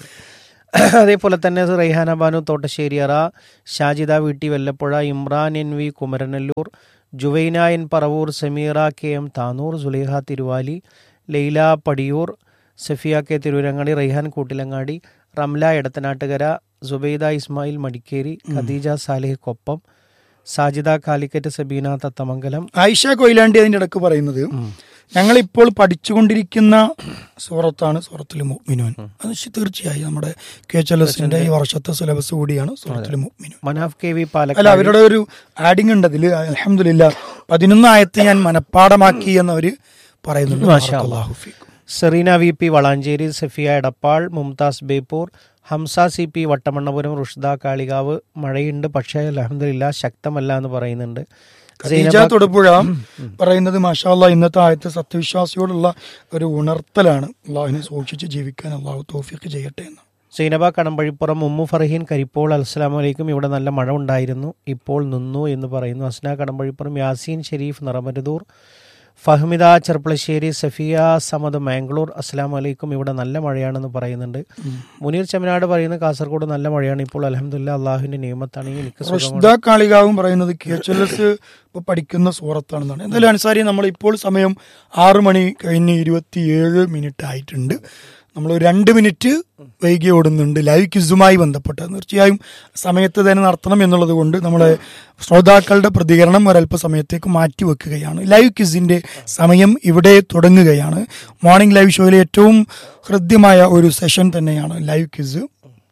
അതേപോലെ തന്നെ Raihana Banu Thottassery Thottasseriyara Shajida Veetti Vallappuzha Imran N V Kumaranallur Juvaina N Paravur Sameera K M Tanur Suleha Thiruvali Laila Padiyur Safiya K Thiruvarangadi Raihan Koottilangadi Ramla Edathanattukara Subaida Ismail Madikeri Khadeeja Salih Koppam Sajida Calicut Sabeena Thathamangalam Ayisha Koyilandy അതിന്റെ ഇടക്ക് പറയുന്നത് ഞങ്ങളിപ്പോൾ പഠിച്ചുകൊണ്ടിരിക്കുന്ന സൂറത്താണ് സൂറത്തുൽ മുഅ്മിനൂൻ അത് ശ- തീർച്ചയായും നമ്മുടെ കെ എച്ച് എൽ എസിന്റെ ഈ വർഷത്തെ സിലബസ് കൂടിയാണ് സൂറത്തുൽ മുഅ്മിനൂൻ മനാഫ് കെ വി അല്ല പാലക്കാട് അവരുടെ ഒരു ആഡിങ് ഉണ്ട് അതിൽ അലഹമില്ല പതിനൊന്ന് ആയത്ത് ഞാൻ മനഃപ്പാടമാക്കി എന്നവര് പറയുന്നുണ്ട് ബാറക്കല്ലാഹു ഫീക്കും. Sareena V P Valanchery Safiya Edappal Mumtaz Beypore Hamsa C P Vattamannapuram Rushda Kalikavu മഴയുണ്ട് പക്ഷേ അലഹമില്ല ശക്തമല്ല എന്ന് പറയുന്നുണ്ട് ഖദീജ തൊടുപുഴ പറയുന്നത് മാഷാല്ല ഇന്നത്തെ ആയത്ത് സത്യവിശ്വാസിയോടുള്ള ഒരു ഉണർത്തലാണ് അള്ളാഹുവിനെ സൂക്ഷിച്ച് ജീവിക്കാൻ അള്ളാഹു തോഫിക്ക് ചെയ്യട്ടെ എന്ന് സൈനബ കടമ്പഴിപ്പുറം ഉമ്മു ഫർഹീൻ കരിപ്പോൾ അസ്സലാമു അലൈക്കും ഇവിടെ നല്ല മഴ ഉണ്ടായിരുന്നു ഇപ്പോൾ നിന്നു എന്ന് പറയുന്നു അസ്ന കടമ്പഴിപ്പുറം യാസീൻ ഷെരീഫ് നിറമരുതൂർ ഫഹ്മിദ ചെർപ്പളശ്ശേരി സഫിയ സമദ് മാംഗ്ലൂർ അസ്സലാമു അലൈക്കും ഇവിടെ നല്ല മഴയാണെന്ന് പറയുന്നുണ്ട് മുനീർ ചമനാട് പറയുന്ന കാസർഗോഡ് നല്ല മഴയാണ് ഇപ്പോൾ അലഹമുല്ല അള്ളാഹുവിന്റെ നിയമത്താണ് എനിക്ക് സുഖമാണ് റഷ്ദ കാളികാവും പറയുന്നത് കെ എച്ച് എൽ എസ് ഇപ്പൊ പഠിക്കുന്ന സൂറത്താണെന്നാണ് എന്തായാലും അൻസാരി നമ്മൾ ഇപ്പോൾ സമയം ആറ് മണി കഴിഞ്ഞ് ഇരുപത്തിയേഴ് മിനിറ്റ് ആയിട്ടുണ്ട് നമ്മൾ ഒരു രണ്ട് മിനിറ്റ് വൈകി ഓടുന്നുണ്ട് ലൈവ് ക്വിസുമായി ബന്ധപ്പെട്ട് തീർച്ചയായും സമയത്ത് തന്നെ നടത്തണം എന്നുള്ളത് കൊണ്ട് നമ്മളെ ശ്രോതാക്കളുടെ പ്രതികരണം ഒരല്പസമയത്തേക്ക് മാറ്റി വെക്കുകയാണ് ലൈവ് ക്വിസിന്റെ സമയം ഇവിടെ തുടങ്ങുകയാണ് മോർണിംഗ് ലൈവ് ഷോയിലെ ഏറ്റവും ഹൃദ്യമായ ഒരു സെഷൻ തന്നെയാണ് ലൈവ് ക്വിസ്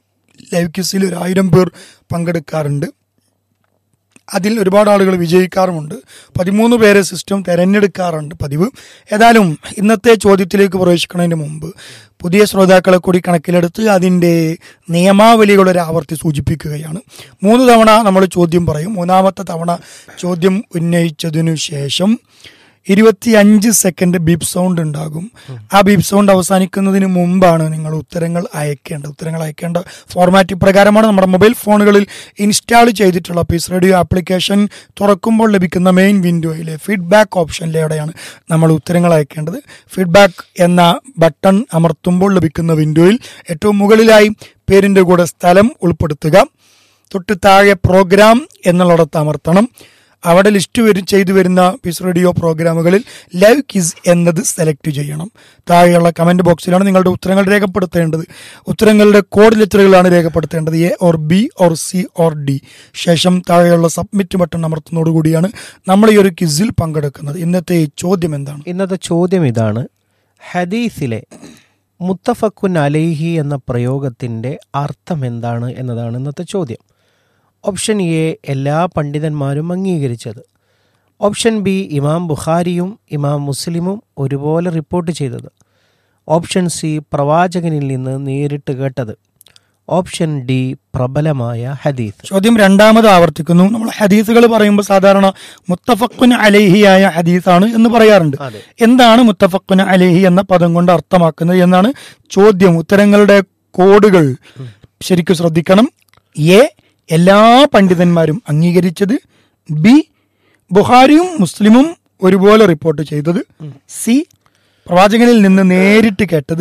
ലൈവ് ക്വിസിൽ ഒരു ആയിരം പേർ പങ്കെടുക്കാറുണ്ട് അതിൽ ഒരുപാട് ആളുകൾ വിജയിക്കാറുമുണ്ട് പതിമൂന്ന് പേരെ സിസ്റ്റം തിരഞ്ഞെടുക്കാറുണ്ട് പതിവ് ഏതായാലും ഇന്നത്തെ ചോദ്യത്തിലേക്ക് പ്രവേശിക്കുന്നതിന് മുമ്പ് പുതിയ ശ്രോതാക്കളെ കൂടി കണക്കിലെടുത്ത് അതിൻ്റെ നിയമാവലികൾ ഒരു ആവർത്തി സൂചിപ്പിക്കുകയാണ് മൂന്ന് തവണ നമ്മൾ ചോദ്യം പറയും മൂന്നാമത്തെ തവണ ചോദ്യം ഉന്നയിച്ചതിനു ശേഷം ഇരുപത്തിയഞ്ച് സെക്കൻഡ് ബീപ്പ് സൗണ്ട് ഉണ്ടാകും ആ ബീപ്പ് സൗണ്ട് അവസാനിക്കുന്നതിന് മുമ്പാണ് നിങ്ങൾ ഉത്തരങ്ങൾ അയക്കേണ്ടത് ഉത്തരങ്ങൾ അയക്കേണ്ട ഫോർമാറ്റ് ഇപ്രകാരമാണ് നമ്മുടെ മൊബൈൽ ഫോണുകളിൽ ഇൻസ്റ്റാൾ ചെയ്തിട്ടുള്ള പീസ് റേഡിയോ ആപ്ലിക്കേഷൻ തുറക്കുമ്പോൾ ലഭിക്കുന്ന മെയിൻ വിൻഡോയിലെ ഫീഡ്ബാക്ക് ഓപ്ഷനിലൂടെയാണ് നമ്മൾ ഉത്തരങ്ങൾ അയക്കേണ്ടത് ഫീഡ്ബാക്ക് എന്ന ബട്ടൺ അമർത്തുമ്പോൾ ലഭിക്കുന്ന വിൻഡോയിൽ ഏറ്റവും മുകളിലായി പേരിന്റെ കൂടെ സ്ഥലം ഉൾപ്പെടുത്തുക തൊട്ട് താഴെ പ്രോഗ്രാം എന്നുള്ളിടത്ത് അമർത്തണം അവിടെ ലിസ്റ്റ് വരും ചെയ്തു വരുന്ന പീസ് റേഡിയോ പ്രോഗ്രാമുകളിൽ ലൈവ് കിസ് എന്നത് സെലക്ട് ചെയ്യണം താഴെയുള്ള കമന്റ് ബോക്സിലാണ് നിങ്ങളുടെ ഉത്തരങ്ങൾ രേഖപ്പെടുത്തേണ്ടത് ഉത്തരങ്ങളുടെ കോഡ് ലെറ്ററുകളാണ് രേഖപ്പെടുത്തേണ്ടത് A or B or C or D ശേഷം താഴെയുള്ള സബ്മിറ്റ് ബട്ടൺ അമർത്തുന്നതോടുകൂടിയാണ് നമ്മൾ ഈ ഒരു കിസിൽ പങ്കെടുക്കുന്നത് ഇന്നത്തെ ഈ ചോദ്യം എന്താണ് ഇന്നത്തെ ചോദ്യം ഇതാണ് ഹദീസിലെ മുത്തഫക്കുൻ അലൈഹി എന്ന പ്രയോഗത്തിൻ്റെ അർത്ഥം എന്താണ് എന്നതാണ് ഇന്നത്തെ ചോദ്യം ഓപ്ഷൻ എ എല്ലാ പണ്ഡിതന്മാരും അംഗീകരിച്ചത് ഓപ്ഷൻ ബി ഇമാം ബുഖാരിയും ഇമാം മുസ്ലിമും ഒരുപോലെ റിപ്പോർട്ട് ചെയ്തത് ഓപ്ഷൻ സി പ്രവാചകനിൽ നിന്ന് നേരിട്ട് കേട്ടത് ഓപ്ഷൻ ഡി പ്രബലമായ ഹദീസ് ചോദ്യം രണ്ടാമത് ആവർത്തിക്കുന്നു നമ്മൾ ഹദീസുകൾ പറയുമ്പോൾ സാധാരണ മുത്തഫക്കുൻ അലേഹിയായ ഹദീസാണ് എന്ന് പറയാറുണ്ട് അതെ. എന്താണ് മുത്തഫക്കുൻ അലേഹി എന്ന പദം കൊണ്ട് അർത്ഥമാക്കുന്നത് എന്നാണ് ചോദ്യം ഉത്തരങ്ങളുടെ കോഡുകൾ ശരിക്കും ശ്രദ്ധിക്കണം എ എല്ലാ പണ്ഡിതന്മാരും അംഗീകരിച്ചത് ബി ബുഹാരിയും മുസ്ലിമും ഒരുപോലെ റിപ്പോർട്ട് ചെയ്തത് സി പ്രവാചകനിൽ നിന്ന് നേരിട്ട് കേട്ടത്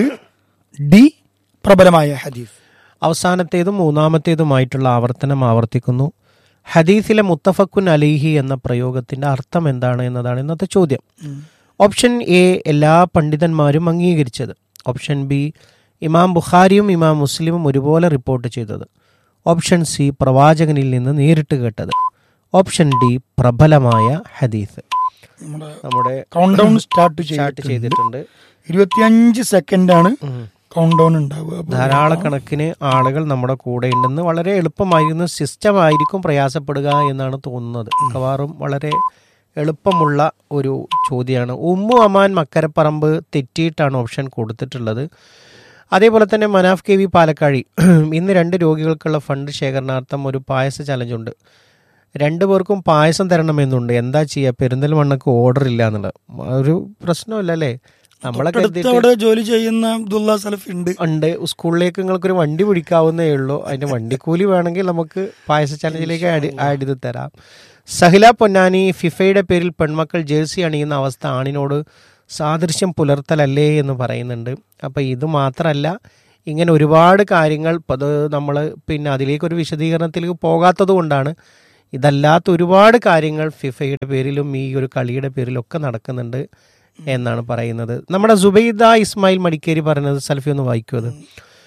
ഡി പ്രബലമായ ഹദീസ് അവസാനത്തേതും മൂന്നാമത്തേതുമായിട്ടുള്ള ആവർത്തനം ആവർത്തിക്കുന്നു ഹദീസിലെ മുത്തഫക്കുൻ അലിഹി എന്ന പ്രയോഗത്തിന്റെ അർത്ഥം എന്താണ് എന്നതാണ് ഇന്നത്തെ ചോദ്യം ഓപ്ഷൻ എ എല്ലാ പണ്ഡിതന്മാരും അംഗീകരിച്ചത് ഓപ്ഷൻ ബി ഇമാം ബുഖാരിയും ഇമാം മുസ്ലിമും ഒരുപോലെ റിപ്പോർട്ട് ചെയ്തത് ഓപ്ഷൻ സി പ്രവാചകനിൽ നിന്ന് നേരിട്ട് കേട്ടത് ഓപ്ഷൻ ഡി പ്രബലമായ ഹദീസ് നമ്മുടെ നമ്മുടെ കൗണ്ട് ഡൗൺ സ്റ്റാർട്ട് സ്റ്റാർട്ട് ചെയ്തിട്ടുണ്ട് ചെയ്തിട്ടുണ്ട് ഇരുപത്തിയഞ്ച് സെക്കൻഡാണ് കൗണ്ട് ഡൗൺ ഉണ്ടാവുക അപ്പോൾ ധാരാളക്കണക്കിന് ആളുകൾ നമ്മുടെ കൂടെ ഉണ്ടെന്ന് വളരെ എളുപ്പമായിരുന്ന സിസ്റ്റം ആയിരിക്കും പ്രയാസപ്പെടുക എന്നാണ് തോന്നുന്നത് മിക്കവാറും വളരെ എളുപ്പമുള്ള ഒരു ചോദ്യമാണ് ഉമ്മു അമാൻ മക്കരപ്പറമ്പ് തെറ്റിയിട്ടാണ് ഓപ്ഷൻ കൊടുത്തിട്ടുള്ളത് അതേപോലെ തന്നെ മനാഫ് കെ വി പാലക്കാഴി ഇന്ന് രണ്ട് രോഗികൾക്കുള്ള ഫണ്ട് ശേഖരണാർത്ഥം ഒരു പായസ ചലഞ്ചുണ്ട് രണ്ടു പേർക്കും പായസം തരണമെന്നുണ്ട് എന്താ ചെയ്യുക പെരിന്തൽമണ്ണക്ക് ഓർഡർ ഇല്ല എന്നുള്ളത് ഒരു പ്രശ്നമില്ല അല്ലേ നമ്മളെ തൊട്ടടുത്ത് കരുതിയിട്ട് അവിടെ ജോലി ചെയ്യുന്ന അബ്ദുള്ള സലഫ് ഉണ്ട് ഉണ്ട് സ്കൂളിലേക്ക് നിങ്ങൾക്കൊരു വണ്ടി പിടിക്കാവുന്നേ ഉള്ളൂ അതിന്റെ വണ്ടിക്കൂലി വേണമെങ്കിൽ നമുക്ക് പായസ ചലഞ്ചിലേക്ക് ആഡ് ആഡ് ചെയ്ത് തരാം സഹില പൊന്നാനി ഫിഫയുടെ പേരിൽ പെൺമക്കൾ ജേഴ്സി അണിയുന്ന അവസ്ഥ ആണിനോട് സാദൃശ്യം പുലർത്തലല്ലേ എന്ന് പറയുന്നുണ്ട് അപ്പം ഇത് മാത്രമല്ല ഇങ്ങനെ ഒരുപാട് കാര്യങ്ങൾ ഇപ്പം അത് നമ്മൾ പിന്നെ അതിലേക്കൊരു വിശദീകരണത്തിലേക്ക് പോകാത്തത് കൊണ്ടാണ് ഇതല്ലാത്ത ഒരുപാട് കാര്യങ്ങൾ ഫിഫയുടെ പേരിലും ഈ ഒരു കളിയുടെ പേരിലും ഒക്കെ നടക്കുന്നുണ്ട് എന്നാണ് പറയുന്നത് നമ്മുടെ സുബൈദ ഇസ്മായിൽ മടിക്കേരി പറഞ്ഞത് സൽഫി ഒന്ന് വായിക്കൂ അത്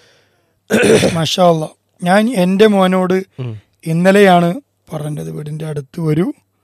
മാഷാ അല്ലാ. ഞാൻ എൻ്റെ മോനോട് ഇന്നലെയാണ് പറഞ്ഞത് വീടിൻ്റെ അടുത്ത് ഒരു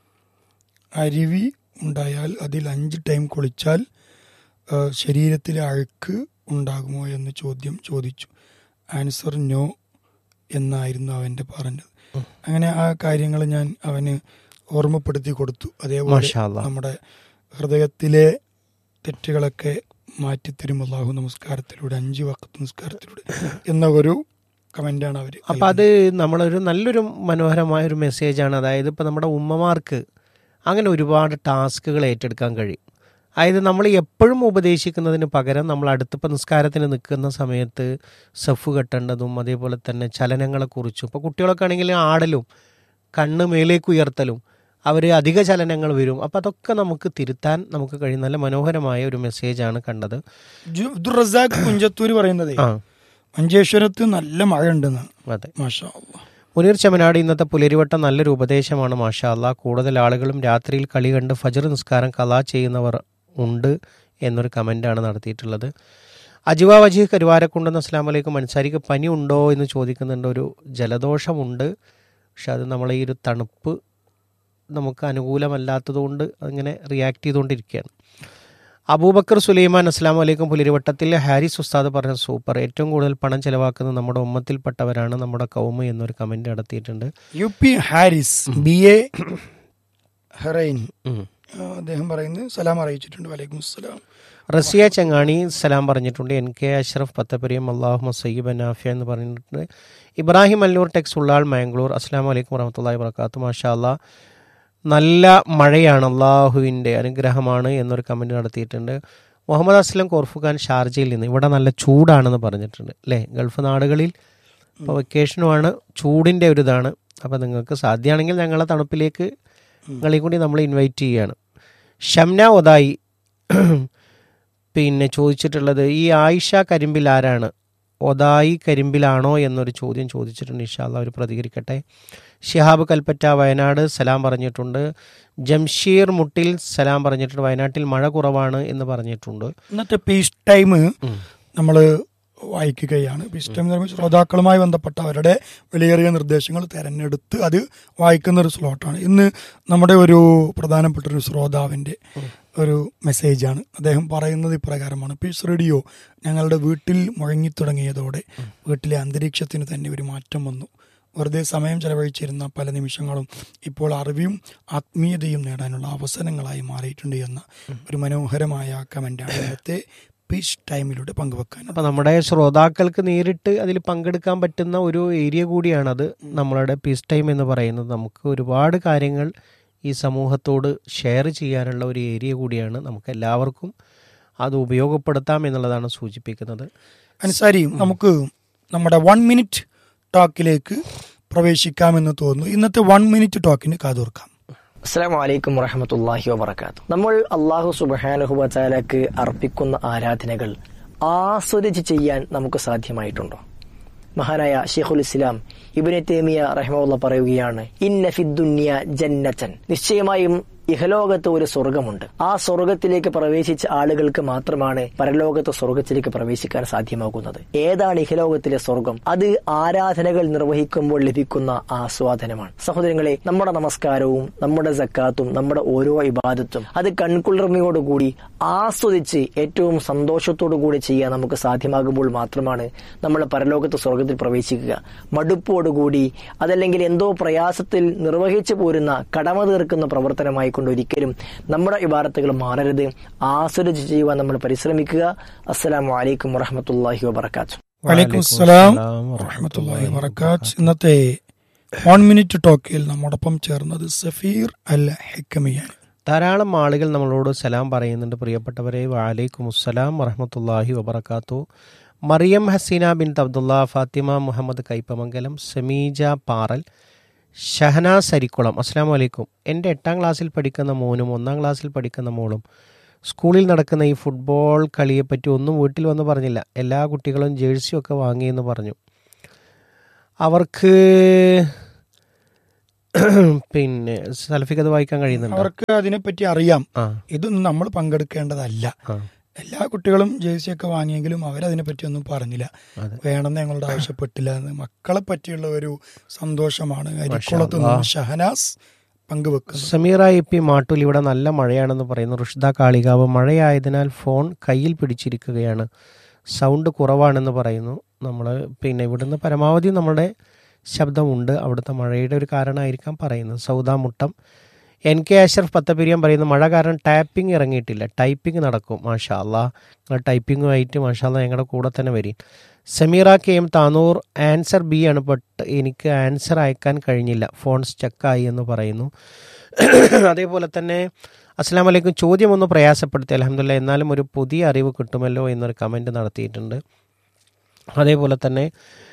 അരുവി ഉണ്ടായാൽ അതിൽ അഞ്ച് ടൈം കുളിച്ചാൽ ആ, ശരീരത്തിലെ അഴുക്ക് ഉണ്ടാകുമോ എന്ന് ചോദ്യം ചോദിച്ചു ആൻസർ നോ എന്നായിരുന്നു അവൻ്റെ പറഞ്ഞത് അങ്ങനെ ആ കാര്യങ്ങൾ ഞാൻ അവന് ഓർമ്മപ്പെടുത്തി കൊടുത്തു അതേപോലെ മാഷാ അല്ലാ. നമ്മുടെ ഹൃദയത്തിലെ തെറ്റുകളൊക്കെ മാറ്റിത്തരും അള്ളാഹു നമസ്കാരത്തിലൂടെ അഞ്ച് വക്കത്ത് നമസ്കാരത്തിലൂടെ എന്ന ഒരു കമന്റാണ് അവര് അപ്പം അത് നമ്മളൊരു നല്ലൊരു മനോഹരമായ ഒരു മെസ്സേജാണ് അതായത് ഇപ്പം നമ്മുടെ ഉമ്മമാർക്ക് അങ്ങനെ ഒരുപാട് ടാസ്കുകൾ ഏറ്റെടുക്കാൻ കഴിയും അതായത് നമ്മൾ എപ്പോഴും ഉപദേശിക്കുന്നതിന് പകരം നമ്മൾ അടുത്തിപ്പോൾ നിസ്കാരത്തിന് നിൽക്കുന്ന സമയത്ത് സഫ് കെട്ടേണ്ടതും അതേപോലെ തന്നെ ചലനങ്ങളെക്കുറിച്ചും ഇപ്പോൾ കുട്ടികളൊക്കെ ആണെങ്കിൽ ആടലും കണ്ണ് മേലേക്ക് ഉയർത്തലും അവർ അധിക ചലനങ്ങൾ വരും അപ്പം അതൊക്കെ നമുക്ക് തിരുത്താൻ നമുക്ക് കഴിയും നല്ല മനോഹരമായ ഒരു മെസ്സേജാണ് കണ്ടത് ജു- അബ്ദുൾ റസാഖ് കുഞ്ചത്തൂര് പറയുന്നതേ ആ മഞ്ചേശ്വരത്ത് നല്ല മഴ ഉണ്ടെന്നാണ് അതെ മാഷാ അല്ലാ. മുനീർ ചെമ്മനാട് ഇന്നത്തെ പുലരിവട്ടം നല്ലൊരു ഉപദേശമാണ് മാഷാ അല്ലാ കൂടുതൽ ആളുകളും രാത്രിയിൽ കളി കണ്ട് ഫജർ നിസ്കാരം കലാ ചെയ്യുന്നവർ ഉണ്ട് എന്നൊരു കമൻ്റാണ് നടത്തിയിട്ടുള്ളത് അജിവ വജീഹ് കരുവാരക്കുണ്ടെന്ന് അസ്ലാം വലൈക്കും അൻസാരിക്ക് പനി ഉണ്ടോ എന്ന് ചോദിക്കുന്നുണ്ട് ഒരു ജലദോഷമുണ്ട് പക്ഷെ അത് നമ്മളെ ഈ ഒരു തണുപ്പ് നമുക്ക് അനുകൂലമല്ലാത്തതുകൊണ്ട് അങ്ങനെ റിയാക്ട് ചെയ്തുകൊണ്ടിരിക്കുകയാണ് അബൂബക്കർ സുലൈമാൻ അസ്ലാം വലൈക്കും പുലരിവട്ടത്തിൽ ഹാരിസ് ഉസ്താദ് പറഞ്ഞ സൂപ്പർ ഏറ്റവും കൂടുതൽ പണം ചെലവാക്കുന്നത് നമ്മുടെ ഉമ്മത്തിൽപ്പെട്ടവരാണ് നമ്മുടെ കൗമ എന്നൊരു കമന്റ് നടത്തിയിട്ടുണ്ട് U P Haris B A Herain ഉം. ആ, അദ്ദേഹം പറയുന്നത് സലാം അറിയിച്ചിട്ടുണ്ട് വലൈക്കും അസ്സലാം റസിയ ചങ്ങാണി സലാം പറഞ്ഞിട്ടുണ്ട് എൻ കെ അഷ്റഫ് പത്തപ്പരിയം അള്ളാഹു സയ്യിബ് നാഫിയ എന്ന് പറഞ്ഞിട്ടുണ്ട് ഇബ്രാഹിം അല്ലൂർ ടെക്സ് ഉള്ളാൾ മാംഗ്ലൂർ അസ്സാം വലൈക്കും വറഹമത്തല്ലാഹി വർക്കാത്തു മാഷാ അല്ലാ നല്ല മഴയാണ് അള്ളാഹുവിൻ്റെ അനുഗ്രഹമാണ് എന്നൊരു കമൻറ്റ് നടത്തിയിട്ടുണ്ട് മുഹമ്മദ് അസ്ലം കോർഫുഖാൻ ഷാർജയിൽ നിന്ന് ഇവിടെ നല്ല ചൂടാണെന്ന് പറഞ്ഞിട്ടുണ്ട് അല്ലേ ഗൾഫ് നാടുകളിൽ ഇപ്പോൾ വെക്കേഷനുമാണ് ചൂടിൻ്റെ ഒരു ഇതാണ് അപ്പോൾ നിങ്ങൾക്ക് സാധ്യമാണെങ്കിൽ ഞങ്ങളെ തണുപ്പിലേക്ക് നിങ്ങളെയും കൂടി നമ്മൾ ഇൻവൈറ്റ് ചെയ്യുകയാണ് ഷംന ഒതായി പിന്നെ ചോദിച്ചിട്ടുള്ളത് ഈ ആയിഷ കരിമ്പിൽ ആരാണ് ഒതായി കരിമ്പിലാണോ എന്നൊരു ചോദ്യം ചോദിച്ചിട്ടുണ്ട് ഇൻഷാല്ല അവർ പ്രതികരിക്കട്ടെ ഷിഹാബ് കൽപ്പറ്റ വയനാട് സലാം പറഞ്ഞിട്ടുണ്ട് ജംഷീർ മുട്ടിൽ സലാം പറഞ്ഞിട്ടുണ്ട് വയനാട്ടിൽ മഴ കുറവാണ് എന്ന് പറഞ്ഞിട്ടുണ്ട് ഇന്നത്തെ പീസ് ടൈം നമ്മൾ വായിക്കുകയാണ് പീസ് ടൈം എന്ന് പറയുമ്പോൾ ശ്രോതാക്കളുമായി ബന്ധപ്പെട്ട അവരുടെ വിലയേറിയ നിർദ്ദേശങ്ങൾ തിരഞ്ഞെടുത്ത് അത് വായിക്കുന്ന ഒരു സ്ലോട്ടാണ് ഇന്ന് നമ്മുടെ ഒരു പ്രധാനപ്പെട്ട ഒരു ശ്രോതാവിൻ്റെ ഒരു മെസ്സേജാണ് അദ്ദേഹം പറയുന്നത് ഇപ്രകാരമാണ് പീസ് റേഡിയോ ഞങ്ങളുടെ വീട്ടിൽ മുഴങ്ങിത്തുടങ്ങിയതോടെ വീട്ടിലെ അന്തരീക്ഷത്തിന് തന്നെ ഒരു മാറ്റം വന്നു വെറുതെ സമയം ചെലവഴിച്ചിരുന്ന പല നിമിഷങ്ങളും ഇപ്പോൾ അറിവും ആത്മീയതയും നേടാനുള്ള അവസരങ്ങളായി മാറിയിട്ടുണ്ട് എന്ന ഒരു മനോഹരമായ കമന്റാണ് ഇന്നത്തെ പീച്ച് ടൈമിലൂടെ പങ്കുവെക്കാൻ അപ്പോൾ നമ്മുടെ ശ്രോതാക്കൾക്ക് നേരിട്ട് അതിൽ പങ്കെടുക്കാൻ പറ്റുന്ന ഒരു ഏരിയ കൂടിയാണത് നമ്മളുടെ പീസ് ടൈം എന്ന് പറയുന്നത് നമുക്ക് ഒരുപാട് കാര്യങ്ങൾ ഈ സമൂഹത്തോട് ഷെയർ ചെയ്യാനുള്ള ഒരു ഏരിയ കൂടിയാണ് നമുക്ക് എല്ലാവർക്കും അത് ഉപയോഗപ്പെടുത്താം എന്നുള്ളതാണ് സൂചിപ്പിക്കുന്നത് അൻസാരിയും നമുക്ക് നമ്മുടെ വൺ മിനിറ്റ് ടോക്കിലേക്ക് പ്രവേശിക്കാമെന്ന് തോന്നുന്നു ഇന്നത്തെ വൺ മിനിറ്റ് ടോക്കിന് കാതോർക്കാം അസ്സാം വലൈക്കും വറഹമത്തല്ലാഹി വബർക്കാത്തു നമ്മൾ അള്ളാഹു സുബാനുഹുബാലക്ക് അർപ്പിക്കുന്ന ആരാധനകൾ ആസ്വദിച്ച് ചെയ്യാൻ നമുക്ക് സാധ്യമായിട്ടുണ്ടോ മഹാനായ ഷെയ്ഖുൽ ഇസ്ലാം ഇബിനെ തേമിയ റഹ്മുള്ള പറയുകയാണ് ഇന്ന ഫിദ്ദുന്യ ജന്നത്തൻ നിശ്ചയമായും ഇഹലോകത്ത് ഒരു സ്വർഗമുണ്ട് ആ സ്വർഗത്തിലേക്ക് പ്രവേശിച്ച ആളുകൾക്ക് മാത്രമാണ് പരലോകത്തെ സ്വർഗത്തിലേക്ക് പ്രവേശിക്കാൻ സാധ്യമാകുന്നത് ഏതാണ് ഇഹലോകത്തിലെ സ്വർഗം അത് ആരാധനകൾ നിർവഹിക്കുമ്പോൾ ലഭിക്കുന്ന ആസ്വാദനമാണ് സഹോദരങ്ങളെ നമ്മുടെ നമസ്കാരവും നമ്മുടെ സക്കാത്തും നമ്മുടെ ഓരോ ഇബാദത്തും അത് കൺകുളിർമയോടുകൂടി ആസ്വദിച്ച് ഏറ്റവും സന്തോഷത്തോടു കൂടി ചെയ്യാൻ നമുക്ക് സാധ്യമാകുമ്പോൾ മാത്രമാണ് നമ്മൾ പരലോകത്ത് സ്വർഗത്തിൽ പ്രവേശിക്കുക മടുപ്പോടുകൂടി അതല്ലെങ്കിൽ എന്തോ പ്രയാസത്തിൽ നിർവഹിച്ചു പോരുന്ന കടമ തീർക്കുന്ന പ്രവർത്തനമായി കൊണ്ട് ഒരിക്കലും നമ്മുടെ ഇബാറത്തുകൾ മാറരുത് ആസ്വദിച്ച് ചെയ്യുവാൻ നമ്മൾ പരിശ്രമിക്കുക അസ്സലാമു അലൈക്കും വറഹമത്തല്ലാഹി വബർക്കാത്തു വലൈക്കും അസ്സലാം വറഹമത്തല്ലാഹി വബറകാത്ത് ഇന്നത്തെ വൺ മിനിറ്റ് ടോക്കിൽ നമ്മോടൊപ്പം ചേർന്നത് സഫീർ അൽ ഹെക്കമിയാണ് ധാരാളം ആളുകൾ നമ്മളോട് സലാം പറയുന്നുണ്ട് പ്രിയപ്പെട്ടവരെ വാലൈക്കും അസ്സലാം വറഹമത്തല്ലാഹി വബർക്കാത്തു മറിയം ഹസീന ബിൻ അബ്ദുള്ള ഫാത്തിമ മുഹമ്മദ് കൈപ്പമംഗലം സമീജ പാറൽ ഷഹനാസ് അരിക്കുളം അസ്സാം വലൈക്കും എൻ്റെ എട്ടാം ക്ലാസ്സിൽ പഠിക്കുന്ന മോനും ഒന്നാം ക്ലാസ്സിൽ പഠിക്കുന്ന മോളും സ്കൂളിൽ നടക്കുന്ന ഈ ഫുട്ബോൾ കളിയെപ്പറ്റി ഒന്നും വീട്ടിൽ വന്ന് പറഞ്ഞില്ല എല്ലാ കുട്ടികളും ജേഴ്സിയൊക്കെ വാങ്ങിയെന്ന് പറഞ്ഞു അവർക്ക് പിന്നെ സൽഫിക്ക് അത് വായിക്കാൻ കഴിയുന്നുണ്ട് അവർക്ക് അതിനെപ്പറ്റി അറിയാം ആ ഇതൊന്നും നമ്മൾ പങ്കെടുക്കേണ്ടതല്ല ആ എല്ലാ കുട്ടികളും ജേഴ്സി ഒക്കെ വാങ്ങിയെങ്കിലും അവരതിനെ പറ്റി ഒന്നും പറഞ്ഞില്ല അതെ. വേണമെന്ന് ഞങ്ങളോട് ആവശ്യപ്പെട്ടില്ല എന്ന് മക്കളെ പറ്റിയുള്ള ഒരു സന്തോഷമാണ് അരിക്കുളത്ത് നിന്ന് ഷഹനാസ് പങ്കുവെക്കുന്നത് സമീറ എ പി മാട്ടൂൽ ഇവിടെ നല്ല മഴയാണെന്ന് പറയുന്നു റുഷ്ദ കാളികാവ് മഴയായതിനാൽ ഫോൺ കയ്യിൽ പിടിച്ചിരിക്കുകയാണ് സൗണ്ട് കുറവാണെന്ന് പറയുന്നു നമ്മൾ പിന്നെ ഇവിടുന്ന് പരമാവധി നമ്മുടെ ശബ്ദമുണ്ട് അവിടുത്തെ മഴയുടെ ഒരു കാരണമായിരിക്കാം പറയുന്നത് സൗദ മുട്ടം എൻ കെ അഷറഫ് പത്തപിരിയം പറയുന്നു മഴ കാരണം ടാപ്പിംഗ് ഇറങ്ങിയിട്ടില്ല ടൈപ്പിംഗ് നടക്കും മാഷാ അല്ലാ നിങ്ങൾ ടൈപ്പിങ്ങുമായിട്ട് മാഷാ അല്ലാ ഞങ്ങളുടെ കൂടെ തന്നെ വരും Sameera K M Tanur answer B ആണ് ബട്ട് എനിക്ക് ആൻസർ അയക്കാൻ കഴിഞ്ഞില്ല ഫോൺ സ്റ്റക്കായി എന്ന് പറയുന്നു അതേപോലെ തന്നെ അസ്സാം വലൈക്കും ചോദ്യം ഒന്ന് പ്രയാസപ്പെടുത്തി അലഹമില്ല എന്നാലും ഒരു പുതിയ അറിവ് കിട്ടുമല്ലോ എന്നൊരു കമൻറ്റ് നടത്തിയിട്ടുണ്ട് അതേപോലെ തന്നെ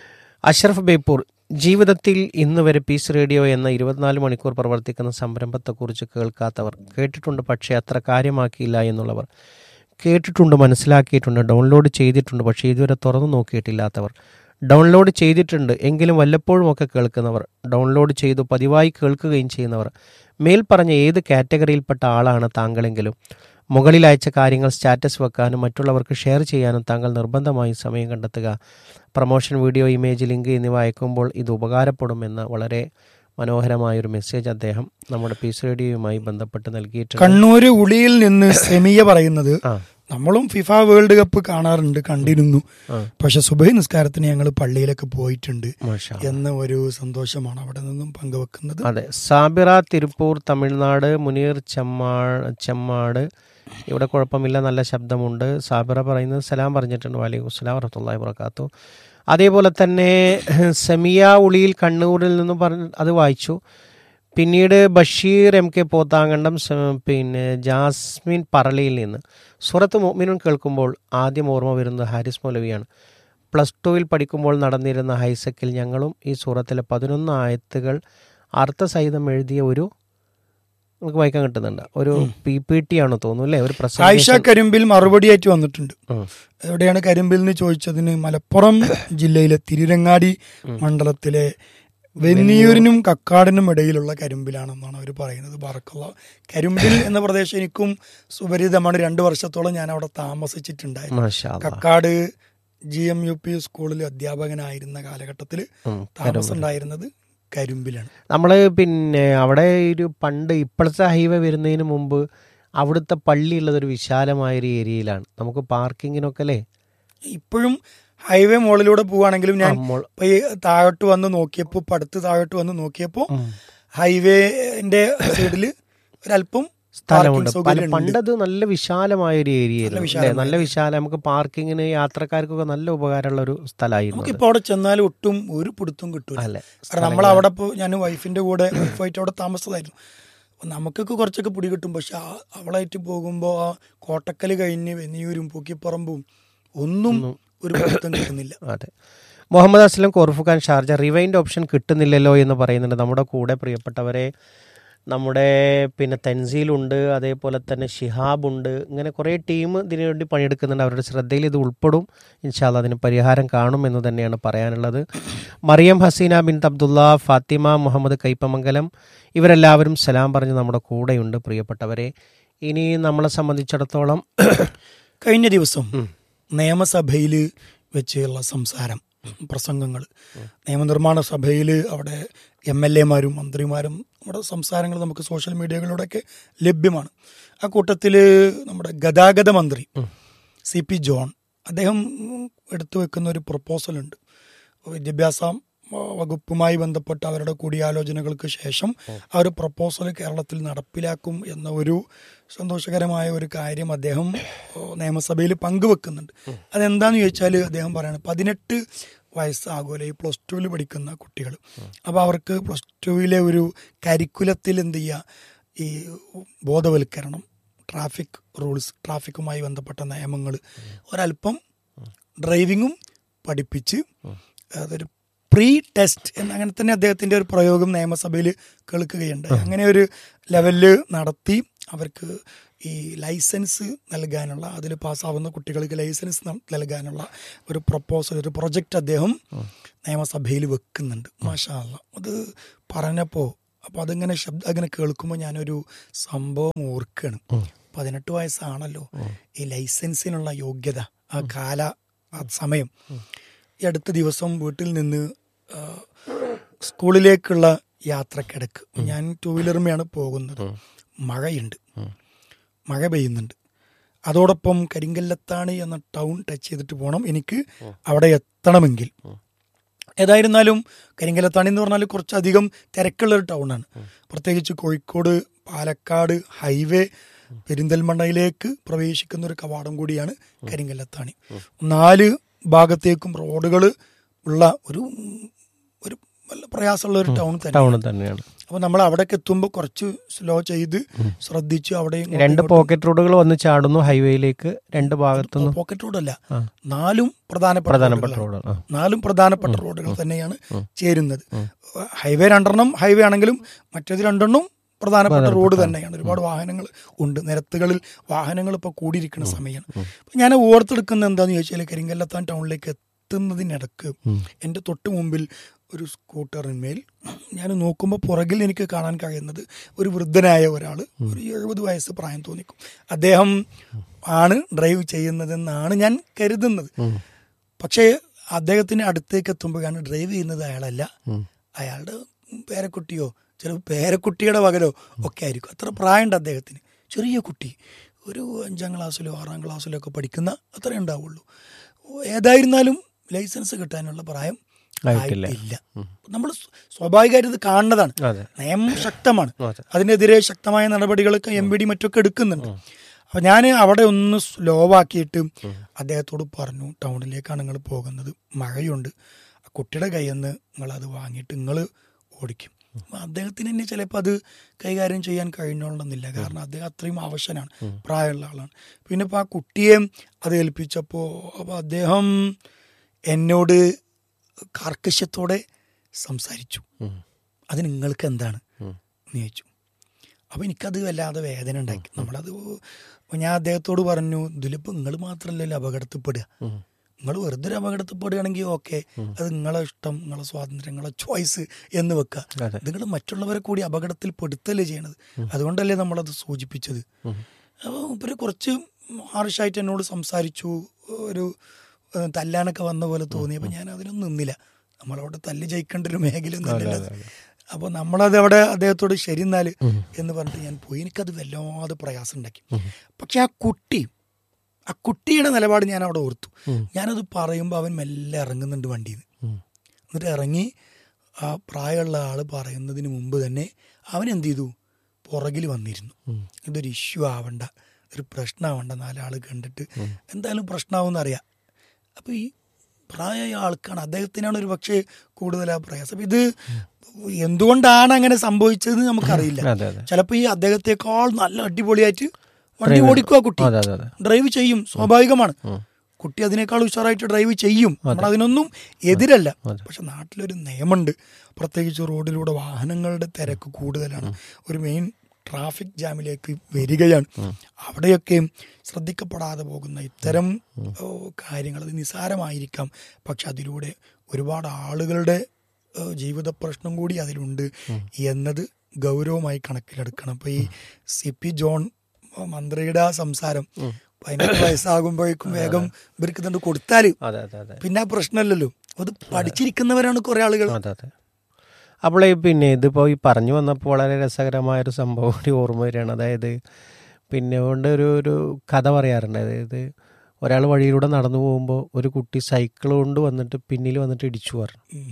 അഷ്റഫ് ബേപ്പൂർ ജീവിതത്തിൽ ഇന്ന് വരെ പീസ് റേഡിയോ എന്ന ഇരുപത്തിനാല് മണിക്കൂർ പ്രവർത്തിക്കുന്ന സംരംഭത്തെക്കുറിച്ച് കേൾക്കാത്തവർ കേട്ടിട്ടുണ്ട് പക്ഷേ അത്ര കാര്യമാക്കിയില്ല എന്നുള്ളവർ കേട്ടിട്ടുണ്ട് മനസ്സിലാക്കിയിട്ടുണ്ട് ഡൗൺലോഡ് ചെയ്തിട്ടുണ്ട് പക്ഷേ ഇതുവരെ തുറന്നു നോക്കിയിട്ടില്ലാത്തവർ ഡൗൺലോഡ് ചെയ്തിട്ടുണ്ട് എങ്കിലും വല്ലപ്പോഴും ഒക്കെ കേൾക്കുന്നവർ ഡൗൺലോഡ് ചെയ്തു പതിവായി കേൾക്കുകയും ചെയ്യുന്നവർ മേൽ പറഞ്ഞ ഏത് കാറ്റഗറിയിൽപ്പെട്ട ആളാണ് താങ്കളെങ്കിലും മുകളിൽ അയച്ച കാര്യങ്ങൾ സ്റ്റാറ്റസ് വെക്കാനും മറ്റുള്ളവർക്ക് ഷെയർ ചെയ്യാനും താങ്കൾ നിർബന്ധമായും സമയം കണ്ടെത്തുക പ്രൊമോഷൻ വീഡിയോ ഇമേജ് ലിങ്ക് എന്നിവ അയക്കുമ്പോൾ ഇത് ഉപകാരപ്പെടുമെന്ന് വളരെ മനോഹരമായൊരു മെസ്സേജ് അദ്ദേഹം നമ്മുടെ പീസ് റേഡിയോയുമായി ബന്ധപ്പെട്ട് നൽകിയിട്ടുണ്ട് കണ്ണൂര് ഉളിയിൽ നിന്ന് സെമിയ പറയുന്നത് ആ നമ്മളും ഫിഫ വേൾഡ് കപ്പ് കാണാറുണ്ട് കണ്ടിരുന്നു ആ. പക്ഷെ സുബൈ നിസ്കാരത്തിന് ഞങ്ങൾ പള്ളിയിലൊക്കെ പോയിട്ടുണ്ട് മാഷാ എന്ന ഒരു സന്തോഷമാണ് അവിടെ നിന്നും പങ്കുവെക്കുന്നത് അതെ സാബിറ തിരുപ്പൂർ തമിഴ്നാട് മുനീർ ചെമ്മാട് ചെമ്മാട് ഇവിടെ കുഴപ്പമില്ല നല്ല ശബ്ദമുണ്ട് സാബിറ പറയുന്നത് സലാം പറഞ്ഞിട്ടുണ്ട് വലൈക്കും സ്ലാം വറഹത്തുള്ളി വർക്കാത്തു അതേപോലെ തന്നെ സെമിയ ഉളിയിൽ കണ്ണൂരിൽ നിന്ന് പറഞ്ഞ അത് വായിച്ചു പിന്നീട് ബഷീർ എം കെ പോത്താങ്കണ്ടം സ- പിന്നെ ജാസ്മിൻ പറളിയിൽ നിന്ന് സുറത്ത് മോമിനുൻ കേൾക്കുമ്പോൾ ആദ്യം ഓർമ്മ വരുന്നത് ഹാരിസ് മൗലവിയാണ് പ്ലസ് ടുവിൽ പഠിക്കുമ്പോൾ നടന്നിരുന്ന ഹൈസക്കിൽ ഞങ്ങളും ഈ സൂറത്തിലെ പതിനൊന്ന് ആയത്തുകൾ അർത്ഥസഹിതം എഴുതിയ ഒരു നമുക്ക് വായിക്കാൻ കിട്ടുന്നുണ്ട് ഒരു പി പി ടി ആണ് തോന്നുന്നു അല്ലേ ഒരു ആയിഷ പ്രസന്റേഷൻ കരിമ്പിൽ മറുപടിയായിട്ട് വന്നിട്ടുണ്ട് ഉം. എവിടെയാണ് കരിമ്പിൽ എന്ന് ചോദിച്ചതിന് മലപ്പുറം ജില്ലയിലെ തിരുരങ്ങാടി മണ്ഡലത്തിലെ വെന്നിയൂരിനും കക്കാടിനും ഇടയിലുള്ള കരിമ്പിലാണെന്നാണ് അവർ പറയുന്നത് ബാറക്കുള്ള കരിമ്പിൽ എന്ന പ്രദേശം എനിക്കും സുപരിതമാണ് രണ്ടു വർഷത്തോളം ഞാൻ അവിടെ താമസിച്ചിട്ടുണ്ടായിരുന്നു മാഷാ അല്ലാ. Kakkad G M U P സ്കൂളിൽ അധ്യാപകനായിരുന്ന കാലഘട്ടത്തിൽ ഉം, താമസം ഉണ്ടായിരുന്നത് കരിമ്പിലാണ് നമ്മള് പിന്നെ അവിടെ ഒരു പണ്ട് ഇപ്പോഴത്തെ ഹൈവേ വരുന്നതിന് മുമ്പ് അവിടുത്തെ പള്ളി ഉള്ളത് ഒരു വിശാലമായ ഒരു ഏരിയയിലാണ് നമുക്ക് പാർക്കിങ്ങിനൊക്കെ അല്ലേ ഇപ്പോഴും ഹൈവേ മുകളിലൂടെ പോവുകയാണെങ്കിലും ഞാൻ നമ്മൾ- ഇപ്പൊ ഈ താഴോട്ട് വന്ന് നോക്കിയപ്പോ ഇപ്പൊ അടുത്ത് താഴോട്ട് വന്ന് നോക്കിയപ്പോ ഉം. ഹൈവേന്റെ സൈഡില് ഒരല്പം സ്ഥലമുണ്ട് parking പല സൗകര്യം ഉണ്ട്. പണ്ടത് നല്ല വിശാലമായ ഒരു ഏരിയ നല്ല അല്ലേ വിശാലമായ നല്ല വിശാലം നമുക്ക് പാർക്കിങ്ങിന് യാത്രക്കാർക്കൊക്കെ നല്ല ഉപകാരമുള്ള ഒരു സ്ഥലമായിരുന്നു അത്. നമുക്കിപ്പോ അവിടെ ചെന്നാൽ ഒട്ടും ഒരു പിടുത്തും കിട്ടൂല അല്ലേ കാരണം നമ്മൾ അവിടെ ഇപ്പോ ഞാൻ വൈഫിന്റെ കൂടെ വൈഫായിട്ട് അവിടെ താമസമായിരുന്നു അപ്പൊ നമുക്കൊക്കെ കുറച്ചൊക്കെ പിടി കിട്ടും പക്ഷെ ആ അവളായിട്ട് പോകുമ്പോ ആ കോട്ടക്കല് കഴിഞ്ഞ് വെന്നിയൂരും പൂക്കിപ്പറമ്പും ഒന്നും ഒരു പിടുത്തം കിട്ടുന്നില്ല അതെ Muhammad Aslam Khorfakkan Sharjah rewind option കിട്ടുന്നില്ലല്ലോ എന്ന് പറയുന്നുണ്ട് നമ്മുടെ കൂടെ പ്രിയപ്പെട്ടവരെ നമ്മുടെ പിന്നെ തൻസീലുണ്ട് അതേപോലെ തന്നെ ഷിഹാബുണ്ട് ഇങ്ങനെ കുറേ ടീം ഇതിനു വേണ്ടി പണിയെടുക്കുന്നുണ്ട് അവരുടെ ശ്രദ്ധയിൽ ഇത് ഉൾപ്പെടും ഇൻഷാല്ല അതിന് പരിഹാരം കാണും എന്ന് തന്നെയാണ് പറയാനുള്ളത് മറിയം ഹസീന ബിൻ അബ്ദുള്ള ഫാത്തിമ മുഹമ്മദ് കൈപ്പമംഗലം ഇവരെല്ലാവരും സലാം പറഞ്ഞ് നമ്മുടെ കൂടെയുണ്ട് പ്രിയപ്പെട്ടവരെ ഇനി നമ്മളെ സംബന്ധിച്ചിടത്തോളം കഴിഞ്ഞ ദിവസം നിയമസഭയിൽ വെച്ചുള്ള സംസാരം പ്രസംഗങ്ങൾ നിയമനിർമ്മാണ സഭയിൽ അവിടെ എം എൽ എമാരും മന്ത്രിമാരും നമ്മുടെ സംസാരങ്ങൾ നമുക്ക് സോഷ്യൽ മീഡിയകളിലൂടെയൊക്കെ ലഭ്യമാണ് ആ കൂട്ടത്തിൽ നമ്മുടെ ഗതാഗത മന്ത്രി സി പി ജോൺ അദ്ദേഹം എടുത്തു വെക്കുന്ന ഒരു പ്രപ്പോസൽ ഉണ്ട് വിദ്യാഭ്യാസ ആ, വകുപ്പുമായി ബന്ധപ്പെട്ട അവരുടെ കൂടിയാലോചനകൾക്ക് ശേഷം ആ ഒരു പ്രപ്പോസൽ കേരളത്തിൽ നടപ്പിലാക്കും എന്ന ഒരു സന്തോഷകരമായ ഒരു കാര്യം അദ്ദേഹം ഓ, നിയമസഭയിൽ പങ്കുവെക്കുന്നുണ്ട് അതെന്താന്ന് ചോദിച്ചാൽ അദ്ദേഹം പറയാണ് പതിനെട്ട് വയസ്സാകുമല്ലോ ഈ പ്ലസ് ടുവിൽ പഠിക്കുന്ന കുട്ടികൾ അപ്പോൾ അവർക്ക് പ്ലസ് ടുവിലെ ഒരു കരിക്കുലത്തിൽ എന്ത് ചെയ്യുക ഈ ബോധവൽക്കരണം ട്രാഫിക് റൂൾസ് ട്രാഫിക്കുമായി ബന്ധപ്പെട്ട നിയമങ്ങൾ ഒരല്പം ഡ്രൈവിങ്ങും പഠിപ്പിച്ച് അതൊരു പ്രീ ടെസ്റ്റ് എന്ന് അങ്ങനെ തന്നെ അദ്ദേഹത്തിന്റെ ഒരു പ്രയോഗം നിയമസഭയിൽ കേൾക്കുകയുണ്ടായി അങ്ങനെ ഒരു ലെവലിൽ നടത്തി അവർക്ക് ഈ ലൈസൻസ് നൽകാനുള്ള അതിൽ പാസ്സാവുന്ന കുട്ടികൾക്ക് ലൈസൻസ് ന- നൽകാനുള്ള ഒരു പ്രപ്പോസൽ ഒരു പ്രൊജക്റ്റ് അദ്ദേഹം നിയമസഭയിൽ വെക്കുന്നുണ്ട് മാഷാ അല്ലാ. അത് പറഞ്ഞപ്പോൾ അപ്പോൾ അതിങ്ങനെ ശബ്ദം അങ്ങനെ കേൾക്കുമ്പോൾ ഞാനൊരു സംഭവം ഓർക്കുകയാണ് പതിനെട്ട് വയസ്സാണല്ലോ ഈ ലൈസൻസിനുള്ള യോഗ്യത ആ കാല ആ സമയം ഈ അടുത്ത ദിവസം വീട്ടിൽ നിന്ന് ആ, സ്കൂളിലേക്കുള്ള യാത്രക്കിടക്ക് ഞാൻ ടൂ വീലറുമയാണ് പോകുന്നത് മഴയുണ്ട് മഴ പെയ്യുന്നുണ്ട് അതോടൊപ്പം കരിങ്കല്ലത്താണി എന്ന ടൗൺ ടച്ച് ചെയ്തിട്ട് പോകണം എനിക്ക് അവിടെ എത്തണമെങ്കിൽ ഏതായിരുന്നാലും കരിങ്കലത്താണി എന്ന് പറഞ്ഞാൽ കുറച്ചധികം തിരക്കുള്ള ഒരു ടൗണാണ് പ്രത്യേകിച്ച് കോഴിക്കോട് പാലക്കാട് ഹൈവേ പെരിന്തൽമണ്ണയിലേക്ക് പ്രവേശിക്കുന്ന ഒരു കവാടം കൂടിയാണ് കരിങ്കല്ലത്താണി നാല് ഭാഗത്തേക്കും റോഡുകൾ ഉള്ള ഒരു ഒരു നല്ല പ്രയാസമുള്ള ഒരു ടൗൺ തന്നെ ടൗൺ തന്നെയാണ് അപ്പൊ നമ്മൾ അവിടേക്ക് എത്തുമ്പോൾ കുറച്ച് സ്ലോ ചെയ്ത് ശ്രദ്ധിച്ച് അവിടെ രണ്ട് പോക്കറ്റ് റോഡുകൾ വന്ന് ചാടുന്നു ഹൈവേയിലേക്ക് രണ്ട് ഭാഗത്തുനിന്നും പോക്കറ്റ് റോഡല്ല ആ. നാലും പ്രധാനപ്പെട്ട പ്രധാനപ്പെട്ട റോഡുകളാണ്. റോഡാണ് ആ. നാലും പ്രധാനപ്പെട്ട റോഡുകൾ തന്നെയാണ് ചേരുന്നത് ഹൈവേ രണ്ടെണ്ണം ഹൈവേ ആണെങ്കിലും മറ്റേത് രണ്ടെണ്ണം പ്രധാനപ്പെട്ട റോഡ് തന്നെയാണ് ഒരുപാട് വാഹനങ്ങൾ ഉണ്ട് നിരത്തുകളിൽ വാഹനങ്ങൾ ഇപ്പോൾ കൂടിയിരിക്കുന്ന സമയമാണ് അപ്പൊ ഞാൻ ഓർത്തെടുക്കുന്നത് എന്താന്ന് ചോദിച്ചാൽ കരിങ്കല്ലത്താൻ ടൗണിലേക്ക് എത്തുന്നതിനിടക്ക് എൻ്റെ തൊട്ട് മുമ്പിൽ ഒരു സ്കൂട്ടറിന്മേൽ ഞാൻ നോക്കുമ്പോൾ പുറകിൽ എനിക്ക് കാണാൻ കഴിയുന്നത് ഒരു വൃദ്ധനായ ഒരാൾ ഒരു എഴുപത് വയസ്സ് പ്രായം തോന്നിക്കും അദ്ദേഹം ആണ് ഡ്രൈവ് ചെയ്യുന്നതെന്നാണ് ഞാൻ കരുതുന്നത് പക്ഷേ അദ്ദേഹത്തിന് അടുത്തേക്ക് എത്തുമ്പോഴാണ് ഡ്രൈവ് ചെയ്യുന്നത് അയാളല്ല അയാളുടെ പേരക്കുട്ടിയോ ചില പേരക്കുട്ടിയുടെ മകനോ ഒക്കെ ആയിരിക്കും അത്ര പ്രായമുണ്ട് അദ്ദേഹത്തിന് ചെറിയ കുട്ടി ഒരു അഞ്ചാം ക്ലാസ്സിലോ ആറാം ക്ലാസ്സിലോ ഒക്കെ പഠിക്കുന്ന അത്രേ ഉണ്ടാവുള്ളൂ ഏതായിരുന്നാലും ലൈസൻസ് കിട്ടാനുള്ള പ്രായം ആയിട്ടില്ല. ആയിട്ടില്ല നമ്മൾ സ്വാഭാവികമായിട്ട് ഇത് കാണുന്നതാണ് അതെ. നിയമം ശക്തമാണ് അതെ. അതിനെതിരെ ശക്തമായ നടപടികളൊക്കെ എം ബി ഡി മറ്റൊക്കെ എടുക്കുന്നുണ്ട് അപ്പൊ ഞാൻ അവിടെ ഒന്ന് സ്ലോ ആക്കിയിട്ട് അദ്ദേഹത്തോട് പറഞ്ഞു ടൗണിലേക്കാണ് നിങ്ങൾ പോകുന്നത് മഴയുണ്ട് ആ കുട്ടിയുടെ കയ്യിൽ നിന്ന് നിങ്ങൾ അത് വാങ്ങിയിട്ട് നിങ്ങൾ ഓടിക്കും അപ്പൊ അദ്ദേഹത്തിന് തന്നെ ചിലപ്പോൾ അത് കൈകാര്യം ചെയ്യാൻ കഴിഞ്ഞോളണമെന്നില്ല കാരണം അദ്ദേഹം അത്രയും ആവശ്യനാണ് പ്രായമുള്ള ആളാണ് പിന്നെ ഇപ്പോൾ ആ കുട്ടിയെ അത് ഏൽപ്പിച്ചപ്പോൾ അപ്പോൾ അദ്ദേഹം എന്നോട് കാർക്കശ്യത്തോടെ സംസാരിച്ചു അത് നിങ്ങൾക്ക് എന്താണ് എന്ന് ചോദിച്ചു അപ്പോൾ എനിക്കത് വല്ലാതെ വേദന ഉണ്ടാക്കി നമ്മളത് ഇപ്പൊ ഞാൻ അദ്ദേഹത്തോട് പറഞ്ഞു ഇതിലിപ്പോൾ നിങ്ങൾ മാത്രമല്ലല്ലോ അപകടത്തിൽപ്പെടുക നിങ്ങൾ വെറുതെ ഒരു അപകടത്തിൽപ്പെടുകയാണെങ്കിൽ ഓക്കെ അത് നിങ്ങളെ ഇഷ്ടം നിങ്ങളെ സ്വാതന്ത്ര്യം നിങ്ങളെ ചോയ്സ് എന്ന് വെക്കുക അതെ. നിങ്ങൾ മറ്റുള്ളവരെ കൂടി അപകടത്തിൽ പെടുത്തല്ലേ ചെയ്യണത് അതുകൊണ്ടല്ലേ നമ്മളത് സൂചിപ്പിച്ചത് അപ്പോൾ ഇവര് കുറച്ച് ഹാർഷായിട്ട് എന്നോട് സംസാരിച്ചു ഒരു ഏഹ്, തല്ലാനൊക്കെ വന്ന പോലെ തോന്നി അപ്പോൾ ഞാൻ അതിനൊന്നും നിന്നില്ല നമ്മളവിടെ തല്ല് ജയിക്കേണ്ട ഒരു മേഖല ഒന്നുമില്ല അപ്പോൾ നമ്മളത് അവിടെ അദ്ദേഹത്തോട് ശരി എന്നാല് എന്ന് പറഞ്ഞിട്ട് ഞാൻ പോയി എനിക്കത് വല്ലാതെ പ്രയാസം ഉണ്ടാക്കി പക്ഷെ ആ കുട്ടി ആ കുട്ടിയുടെ നിലപാട് ഞാൻ അവിടെ ഓർത്തു ഞാനത് പറയുമ്പോൾ അവൻ മെല്ലെ ഇറങ്ങുന്നുണ്ട് വണ്ടിയിൽ നിന്ന് എന്നിട്ട് ഇറങ്ങി ആ പ്രായമുള്ള ആള് പറയുന്നതിന് മുമ്പ് തന്നെ അവൻ എന്ത് ചെയ്തു പുറകിൽ വന്നിരുന്നു ഇതൊരു ഇഷ്യൂ ആവണ്ട ഒരു പ്രശ്നമാവണ്ട നാലാൾ കണ്ടിട്ട് എന്തായാലും പ്രശ്നമാവും അറിയാം അപ്പോൾ ഈ പ്രായമായ ആൾക്കാണ് അദ്ദേഹത്തിനാണ് ഒരു പക്ഷേ കൂടുതൽ ആ പ്രയാസം അപ്പൊ ഇത് എന്തുകൊണ്ടാണ് അങ്ങനെ സംഭവിച്ചതെന്ന് നമുക്കറിയില്ല അതെ അതെ ചിലപ്പോൾ ഈ അദ്ദേഹത്തെക്കാൾ നല്ല അടിപൊളിയായിട്ട് വണ്ടി ഓടിക്കുക കുട്ടി അതെ അതെ അതെ ഡ്രൈവ് ചെയ്യും സ്വാഭാവികമാണ് കുട്ടി അതിനേക്കാൾ ഉഷാറായിട്ട് ഡ്രൈവ് ചെയ്യും നമ്മൾ അതിനൊന്നും എതിരല്ല പക്ഷെ നാട്ടിലൊരു നിയമമുണ്ട് പ്രത്യേകിച്ച് റോഡിലൂടെ വാഹനങ്ങളുടെ തിരക്ക് കൂടുതലാണ് ഒരു മെയിൻ ട്രാഫിക് ജാമിലേക്ക് വരികയാണ് അവിടെയൊക്കെ ശ്രദ്ധിക്കപ്പെടാതെ പോകുന്ന ഇത്തരം ഓ, കാര്യങ്ങൾ അത് നിസാരമായിരിക്കാം പക്ഷെ അതിലൂടെ ഒരുപാട് ആളുകളുടെ ഏ, ജീവിത പ്രശ്നം കൂടി അതിലുണ്ട് എന്നത് ഗൗരവമായി കണക്കിലെടുക്കണം അപ്പൊ ഈ സി പി ജോൺ ഏ, മന്ത്രിയുടെ ആ സംസാരം പതിനെട്ട് വയസ്സാകുമ്പോഴേക്കും വേഗം ഇവർക്ക് ഇതുണ്ട് കൊടുത്താല് അതെ അതെ അതെ പിന്നെ ആ പ്രശ്നമല്ലല്ലോ അത് പഠിച്ചിരിക്കുന്നവരാണ് കുറെ ആളുകൾ അതെ അതെ അപ്പോൾ പിന്നെ ഇതിപ്പോൾ ഈ പറഞ്ഞു വന്നപ്പോൾ വളരെ രസകരമായൊരു സംഭവം കൂടി ഓർമ്മ വരികയാണ് അതായത് പിന്നെ കൊണ്ട് ഒരു ഒരു കഥ പറയാറുണ്ട് അതായത് ഒരാൾ വഴിയിലൂടെ നടന്നു പോകുമ്പോൾ ഒരു കുട്ടി സൈക്കിൾ കൊണ്ട് വന്നിട്ട് പിന്നിൽ വന്നിട്ട് ഇടിച്ചു പറഞ്ഞു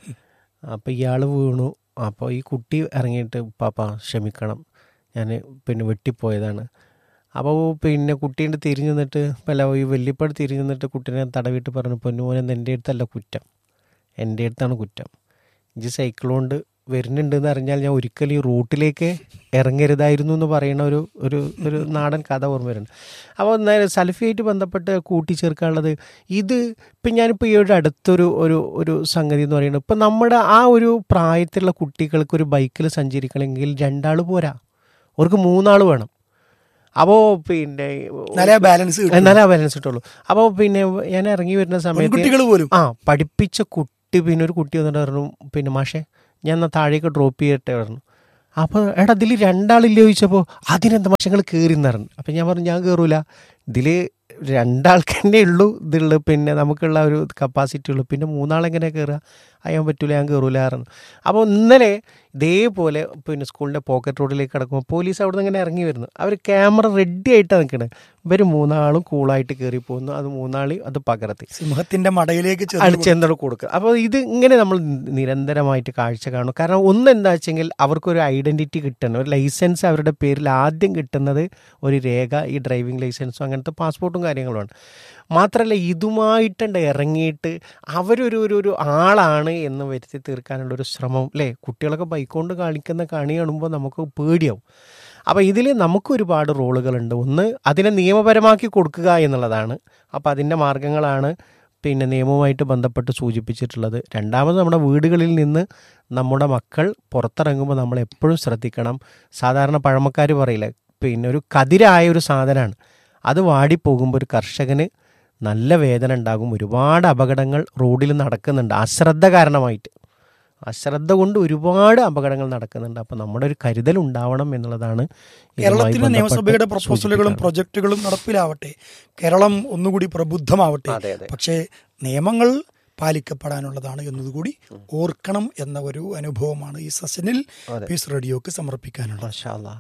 അപ്പോൾ ഇയാൾ വീണു അപ്പോൾ ഈ കുട്ടി ഇറങ്ങിയിട്ട് പാപ്പ ക്ഷമിക്കണം ഞാൻ പിന്നെ വെട്ടിപ്പോയതാണ് അപ്പോൾ പിന്നെ കുട്ടീൻ്റെ തിരിഞ്ഞു നിന്നിട്ട് അല്ല ഈ വല്യപ്പാട് തിരിഞ്ഞു നിന്നിട്ട് കുട്ടീനെ തടവിട്ട് പറഞ്ഞു പൊന്നുമോനെ എൻ്റെ അടുത്തല്ല കുറ്റം എൻ്റെ അടുത്താണ് കുറ്റം ഇഞ്ച് സൈക്കിൾ കൊണ്ട് വരുന്നുണ്ടെന്ന് അറിഞ്ഞാൽ ഞാൻ ഒരിക്കലും ഈ റൂട്ടിലേക്ക് ഇറങ്ങരുതായിരുന്നു എന്ന് പറയുന്ന ഒരു ഒരു ഒരു നാടൻ കഥ ഓർമ്മ വരുന്നുണ്ട് അപ്പോൾ നേരെ സൽഫിയായിട്ട് ബന്ധപ്പെട്ട് കൂട്ടിച്ചേർക്കാനുള്ളത് ഇത് ഇപ്പം ഞാനിപ്പോൾ ഈ ഒരു അടുത്തൊരു ഒരു ഒരു സംഗതി എന്ന് പറയുന്നത് ഇപ്പം നമ്മുടെ ആ ഒരു പ്രായത്തിലുള്ള കുട്ടികൾക്ക് ഒരു ബൈക്കിൽ സഞ്ചരിക്കണമെങ്കിൽ രണ്ടാൾ പോരാ അവർക്ക് മൂന്നാൾ വേണം അപ്പോൾ പിന്നെ നല്ല ബാലൻസ് എന്നാലേ ബാലൻസ് കിട്ടുള്ളൂ അപ്പോൾ പിന്നെ ഞാൻ ഇറങ്ങി വരുന്ന സമയത്ത് കുട്ടികൾ പോലും ആ പഠിപ്പിച്ച കുട്ടി പിന്നെ ഒരു കുട്ടി വന്നിട്ട് പറഞ്ഞു പിന്നെ മാഷേ ഞാൻ എന്നാ താഴേക്ക് ഡ്രോപ്പ് ചെയ്യട്ടെ പറഞ്ഞു അപ്പോൾ എടാ ഇതിൽ രണ്ടാളില്ല ചോദിച്ചപ്പോൾ അതിനെന്താ മാഷങ്ങൾ കയറി പറഞ്ഞു അപ്പം ഞാൻ പറഞ്ഞു ഞാൻ കയറൂല ഇതിൽ രണ്ടാൾക്ക് തന്നെ ഉള്ളൂ ഇതുള്ളൂ പിന്നെ നമുക്കുള്ള ഒരു കപ്പാസിറ്റി ഉള്ളൂ പിന്നെ മൂന്നാളെങ്ങനെ കയറുക അയ്യാൻ പറ്റൂല ഞാൻ കയറൂല പറഞ്ഞു അപ്പോൾ ഇന്നലെ ഇതേപോലെ പിന്നെ സ്കൂളിൻ്റെ പോക്കറ്റ് റോഡിലേക്ക് കിടക്കുമ്പോൾ പോലീസ് അവിടെ നിന്ന് ഇങ്ങനെ ഇറങ്ങി വരുന്നു അവർ ക്യാമറ റെഡി ആയിട്ടാണ് നിൽക്കുന്നത് ഇവർ മൂന്നാളും കൂളായിട്ട് കയറി പോകുന്നു അത് മൂന്നാളി അത് പകർത്തി സിംഹത്തിന്റെ മടയിലേക്ക് ചെന്ന് അടിച്ചെന്തോ കൊടുക്കുക അപ്പോൾ ഇത് ഇങ്ങനെ നമ്മൾ നിരന്തരമായിട്ട് കാഴ്ച കാണും കാരണം ഒന്ന് എന്താ വെച്ചെങ്കിൽ അവർക്കൊരു ഐഡന്റിറ്റി കിട്ടണം ഒരു ലൈസൻസ് അവരുടെ പേരിൽ ആദ്യം കിട്ടുന്നത് ഒരു രേഖ ഈ ഡ്രൈവിംഗ് ലൈസൻസും അങ്ങനത്തെ പാസ്പോർട്ടും കാര്യങ്ങളുമാണ് മാത്രമല്ല ഇതുമായിട്ടുണ്ട് ഇറങ്ങിയിട്ട് അവരൊരു ഒരു ഒരു ആളാണ് എന്ന് വരുത്തി തീർക്കാനുള്ള ഒരു ശ്രമം അല്ലേ കുട്ടികളൊക്കെ ബൈക്ക് കൊണ്ട് കാണിക്കുന്ന കണി കാണുമ്പോൾ നമുക്ക് പേടിയാവും അപ്പോൾ ഇതിൽ നമുക്ക് ഒരുപാട് റോളുകളുണ്ട് ഒന്ന് അതിനെ നിയമപരമാക്കി കൊടുക്കുക എന്നുള്ളതാണ് അപ്പോൾ അതിൻ്റെ മാർഗങ്ങളാണ് പിന്നെ നിയമവുമായിട്ട് ബന്ധപ്പെട്ട് സൂചിപ്പിച്ചിട്ടുള്ളത് രണ്ടാമത് നമ്മുടെ വീടുകളിൽ നിന്ന് നമ്മുടെ മക്കൾ പുറത്തിറങ്ങുമ്പോൾ നമ്മൾ എപ്പോഴും ശ്രദ്ധിക്കണം സാധാരണ പഴമക്കാർ പറയില്ല പിന്നെ ഒരു കതിരായ ഒരു സാധനമാണ് അത് വാടിപ്പോകുമ്പോൾ ഒരു കർഷകന് നല്ല വേദന ഉണ്ടാകും ഒരുപാട് അപകടങ്ങൾ റോഡിൽ നടക്കുന്നുണ്ട് അശ്രദ്ധ കാരണമായിട്ട് അശ്രദ്ധ കൊണ്ട് ഒരുപാട് അപകടങ്ങൾ നടക്കുന്നുണ്ട് അപ്പോൾ നമ്മുടെ ഒരു കരുതൽ ഉണ്ടാവണം എന്നുള്ളതാണ് ഇതുമായി കേരളത്തിലെ ബന്ധപ്പെട്ട് നിയമസഭയുടെ പ്രപ്പോസലുകളും സൂചിപ്പിക്കാനുള്ളത്. പ്രൊജക്ടുകളും നടപ്പിലാവട്ടെ കേരളം ഒന്നുകൂടി പ്രബുദ്ധമാവട്ടെ അതെ, അതെ. പക്ഷേ നിയമങ്ങൾ പാലിക്കപ്പെടാനുള്ളതാണ് എന്നതുകൂടി ഓർക്കണം എന്ന ഒരു അനുഭവമാണ് ഈ സെഷനിൽ പീസ് റേഡിയോക്ക് സമർപ്പിക്കാനുള്ളത് മാഷാ അല്ലാ.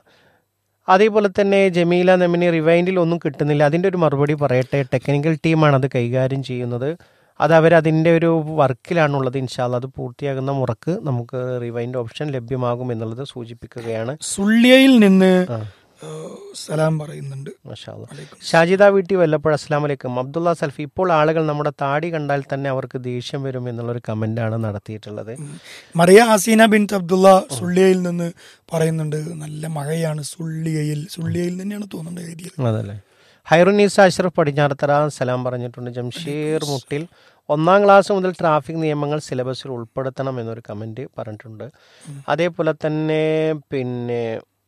അതേപോലെ തന്നെ ജമീല നെമിനി റിവൈൻഡിൽ ഒന്നും കിട്ടുന്നില്ല അതിൻ്റെ ഒരു മറുപടി പറയട്ടെ ടെക്നിക്കൽ ടീമാണ് അത് കൈകാര്യം ചെയ്യുന്നത് അത് അവർ അതിൻ്റെ ഒരു വർക്കിലാണുള്ളത് ഇൻഷാല്ല അത് പൂർത്തിയാകുന്ന മുറക്ക് നമുക്ക് റിവൈൻഡ് ഓപ്ഷൻ ലഭ്യമാകും എന്നുള്ളത് സൂചിപ്പിക്കുകയാണ് സുള്ളിയയിൽ നിന്ന് ഏഹ്, സലാം പറയുന്നുണ്ട് മാഷാ അല്ലാ. ഷാജിദ വീട്ടി വല്ലപ്പോഴ അസ്ലാം വലൈക്കും അബ്ദുള്ള സൽഫി ഇപ്പോൾ ആളുകൾ നമ്മുടെ താടി കണ്ടാൽ തന്നെ അവർക്ക് ദേഷ്യം വരും എന്നുള്ളൊരു കമൻ്റാണ് നടത്തിയിട്ടുള്ളത് മറിയ ഹസീന ബിൻ അബ്ദുള്ള സുള്ളിയയിൽ നിന്ന് പറയുന്നുണ്ട് നല്ല മഴയാണ് സുള്ളിയയിൽ സുള്ളിയയിൽ തന്നെയാണ് തോന്നുന്നത് എഴുതിയത് അതല്ലേ ഹൈറുനീസ അഷ്റഫ് പടിഞ്ഞാറത്തറ സലാം പറഞ്ഞിട്ടുണ്ട് ജംഷീർ മുട്ടിൽ ഒന്നാം ക്ലാസ് മുതൽ ട്രാഫിക് നിയമങ്ങൾ സിലബസിൽ ഉൾപ്പെടുത്തണം എന്നൊരു കമൻറ്റ് പറഞ്ഞിട്ടുണ്ട് അതേപോലെ തന്നെ പിന്നെ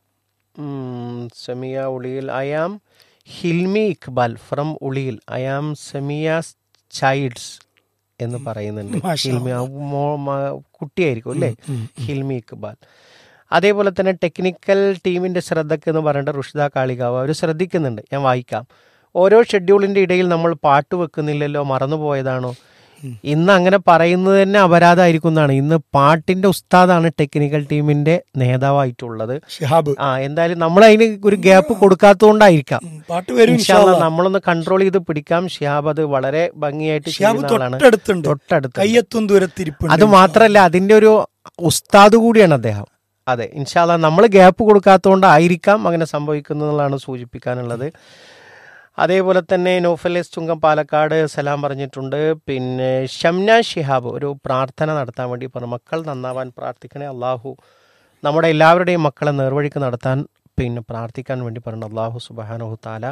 ഉം, Semiya Uliyil I am Hilmi Iqbal from Uliyil I am Semiya childs എന്ന് പറയുന്നുണ്ട് മാഷാ ഹിൽമി ആ മോ- മ- കുട്ടിയായിരിക്കും അല്ലേ ഹിൽമി ഇക്ബാൽ അതേപോലെ തന്നെ ടെക്നിക്കൽ ടീമിന്റെ ശ്രദ്ധയ്ക്ക് എന്ന് പറയേണ്ട റുഷിദ കാളികാവ് അവർ ശ്രദ്ധിക്കുന്നുണ്ട് ഞാൻ വായിക്കാം ഓരോ ഷെഡ്യൂളിന്റെ ഇടയിൽ നമ്മൾ പാട്ട് വെക്കുന്നില്ലല്ലോ മറന്നുപോയതാണോ ഇന്ന് അങ്ങനെ പറയുന്നത് തന്നെ അപരാധമായിരിക്കും എന്നാണ് ഇന്ന് പാട്ടിന്റെ ഉസ്താദാണ് ടെക്നിക്കൽ ടീമിന്റെ നേതാവായിട്ടുള്ളത് ഷിഹാബ് ആ എന്തായാലും നമ്മൾ അതിന് ഒരു ഗ്യാപ്പ് കൊടുക്കാത്തതുകൊണ്ടായിരിക്കാം ഉം, പാട്ട് വരും ഇൻഷാ അല്ലാ നമ്മളൊന്ന് കൺട്രോൾ ചെയ്ത് പിടിക്കാം ഷിഹാബ് അത് വളരെ ഭംഗിയായിട്ട് ഷിഹാബ് ചെയ്യുന്ന ആളാണ് തൊട്ടടുത്തുണ്ട് തൊട്ടടുത്ത് കയ്യെത്തും ദൂരത്തിരിപ്പുണ്ട് അത് മാത്രല്ല അതിന്റെ ഒരു ഉസ്താദ് കൂടിയാണ് അദ്ദേഹം അതെ ഇൻഷാല്ല നമ്മൾ ഗ്യാപ്പ് കൊടുക്കാത്തതുകൊണ്ടായിരിക്കാം അങ്ങനെ സംഭവിക്കുന്നതാണ് സൂചിപ്പിക്കാനുള്ളത് അതേപോലെ തന്നെ നോഫലേസ് ചുങ്കം പാലക്കാട് സലാം പറഞ്ഞിട്ടുണ്ട് പിന്നെ ഷംന ഷിഹാബ് ഒരു പ്രാർത്ഥന നടത്താൻ വേണ്ടി പറഞ്ഞു മക്കൾ നന്നാവാൻ പ്രാർത്ഥിക്കണേ അള്ളാഹു നമ്മുടെ എല്ലാവരുടെയും മക്കളെ നേർവഴിക്ക് നടത്താൻ പിന്നെ പ്രാർത്ഥിക്കാൻ വേണ്ടി പറഞ്ഞു അള്ളാഹു സുബാനഹു താല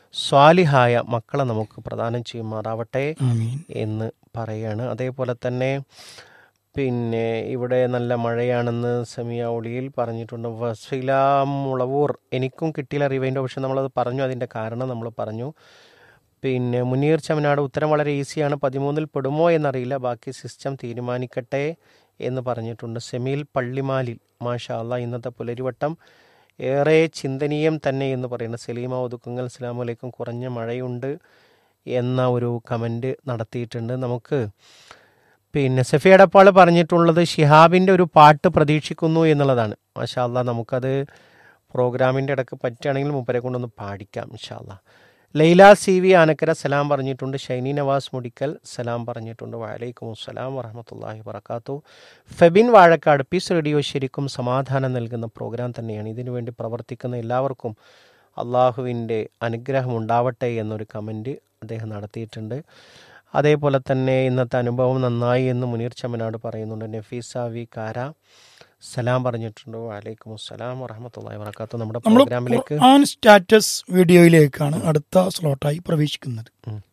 സ്വാലിഹായ മക്കളെ നമുക്ക് പ്രദാനം ചെയ്യുമാറാവട്ടെ ആമീൻ എന്ന് പറയാണ് അതേപോലെ തന്നെ പിന്നെ ഇവിടെ നല്ല മഴയാണെന്ന് സെമിയ ഒളിയിൽ പറഞ്ഞിട്ടുണ്ട് വസീലാം മുളവൂർ എനിക്കും കിട്ടിയില്ല റിവൈൻഡ് പക്ഷെ നമ്മളത് പറഞ്ഞു അതിൻ്റെ കാരണം നമ്മൾ പറഞ്ഞു പിന്നെ മുനീർ ചമനാട് ഉത്തരം വളരെ ഈസിയാണ് പതിമൂന്നിൽ പെടുമോ എന്നറിയില്ല ബാക്കി സിസ്റ്റം തീരുമാനിക്കട്ടെ എന്ന് പറഞ്ഞിട്ടുണ്ട് സെമിയിൽ പള്ളിമാലിൽ മാഷാ അള്ളാ ഇന്നത്തെ പുലരിവട്ടം ഏറെ ചിന്തനീയം തന്നെ എന്ന് പറയുന്ന സലീമ ഒതുക്കുങ്ങൽ അസ്സലാമു അലൈക്കും കുറഞ്ഞ മഴയുണ്ട് എന്ന ഒരു കമൻറ്റ് നടത്തിയിട്ടുണ്ട് നമുക്ക് പിന്നെ സഫിയടപ്പാൾ പറഞ്ഞിട്ടുള്ളത് ഷിഹാബിൻ്റെ ഒരു പാട്ട് പ്രതീക്ഷിക്കുന്നു എന്നുള്ളതാണ് മാഷാ അള്ളാ നമുക്കത് പ്രോഗ്രാമിൻ്റെ ഇടയ്ക്ക് പറ്റുകയാണെങ്കിൽ മുപ്പരെ കൊണ്ടൊന്ന് പാടിക്കാം ഇൻഷാ അള്ളാ ലൈല സി വി ആനക്കര സലാം പറഞ്ഞിട്ടുണ്ട് ഷൈനി നവാസ് മുടിക്കൽ സലാം പറഞ്ഞിട്ടുണ്ട് വലൈക്കും അസ്സലാം വറഹമത്തല്ലാഹി വറക്കാത്തു ഫെബിൻ വാഴക്കാട് പീസ് റേഡിയോ ശരിക്കും സമാധാനം നൽകുന്ന പ്രോഗ്രാം തന്നെയാണ് ഇതിനു വേണ്ടി പ്രവർത്തിക്കുന്ന എല്ലാവർക്കും അള്ളാഹുവിൻ്റെ അനുഗ്രഹം ഉണ്ടാവട്ടെ എന്നൊരു കമൻറ്റ് അദ്ദേഹം നടത്തിയിട്ടുണ്ട് അതേപോലെ തന്നെ ഇന്നത്തെ അനുഭവം നന്നായി എന്ന് മുനീർ ചമ്മനാട് പറയുന്നുണ്ട് നഫീസ വി കാര സലാം പറഞ്ഞിട്ടുണ്ട് വലൈക്കും അസ്സലാം വറഹമത്തല്ലാഹി വറക്കാത്തു നമ്മുടെ നമ്മൾ പ്രോഗ്രാമിലേക്ക് ഖുർആൻ സ്റ്റാറ്റസ് വീഡിയോയിലേക്കാണ് അടുത്ത സ്ലോട്ടായി പ്രവേശിക്കുന്നത് ഉം.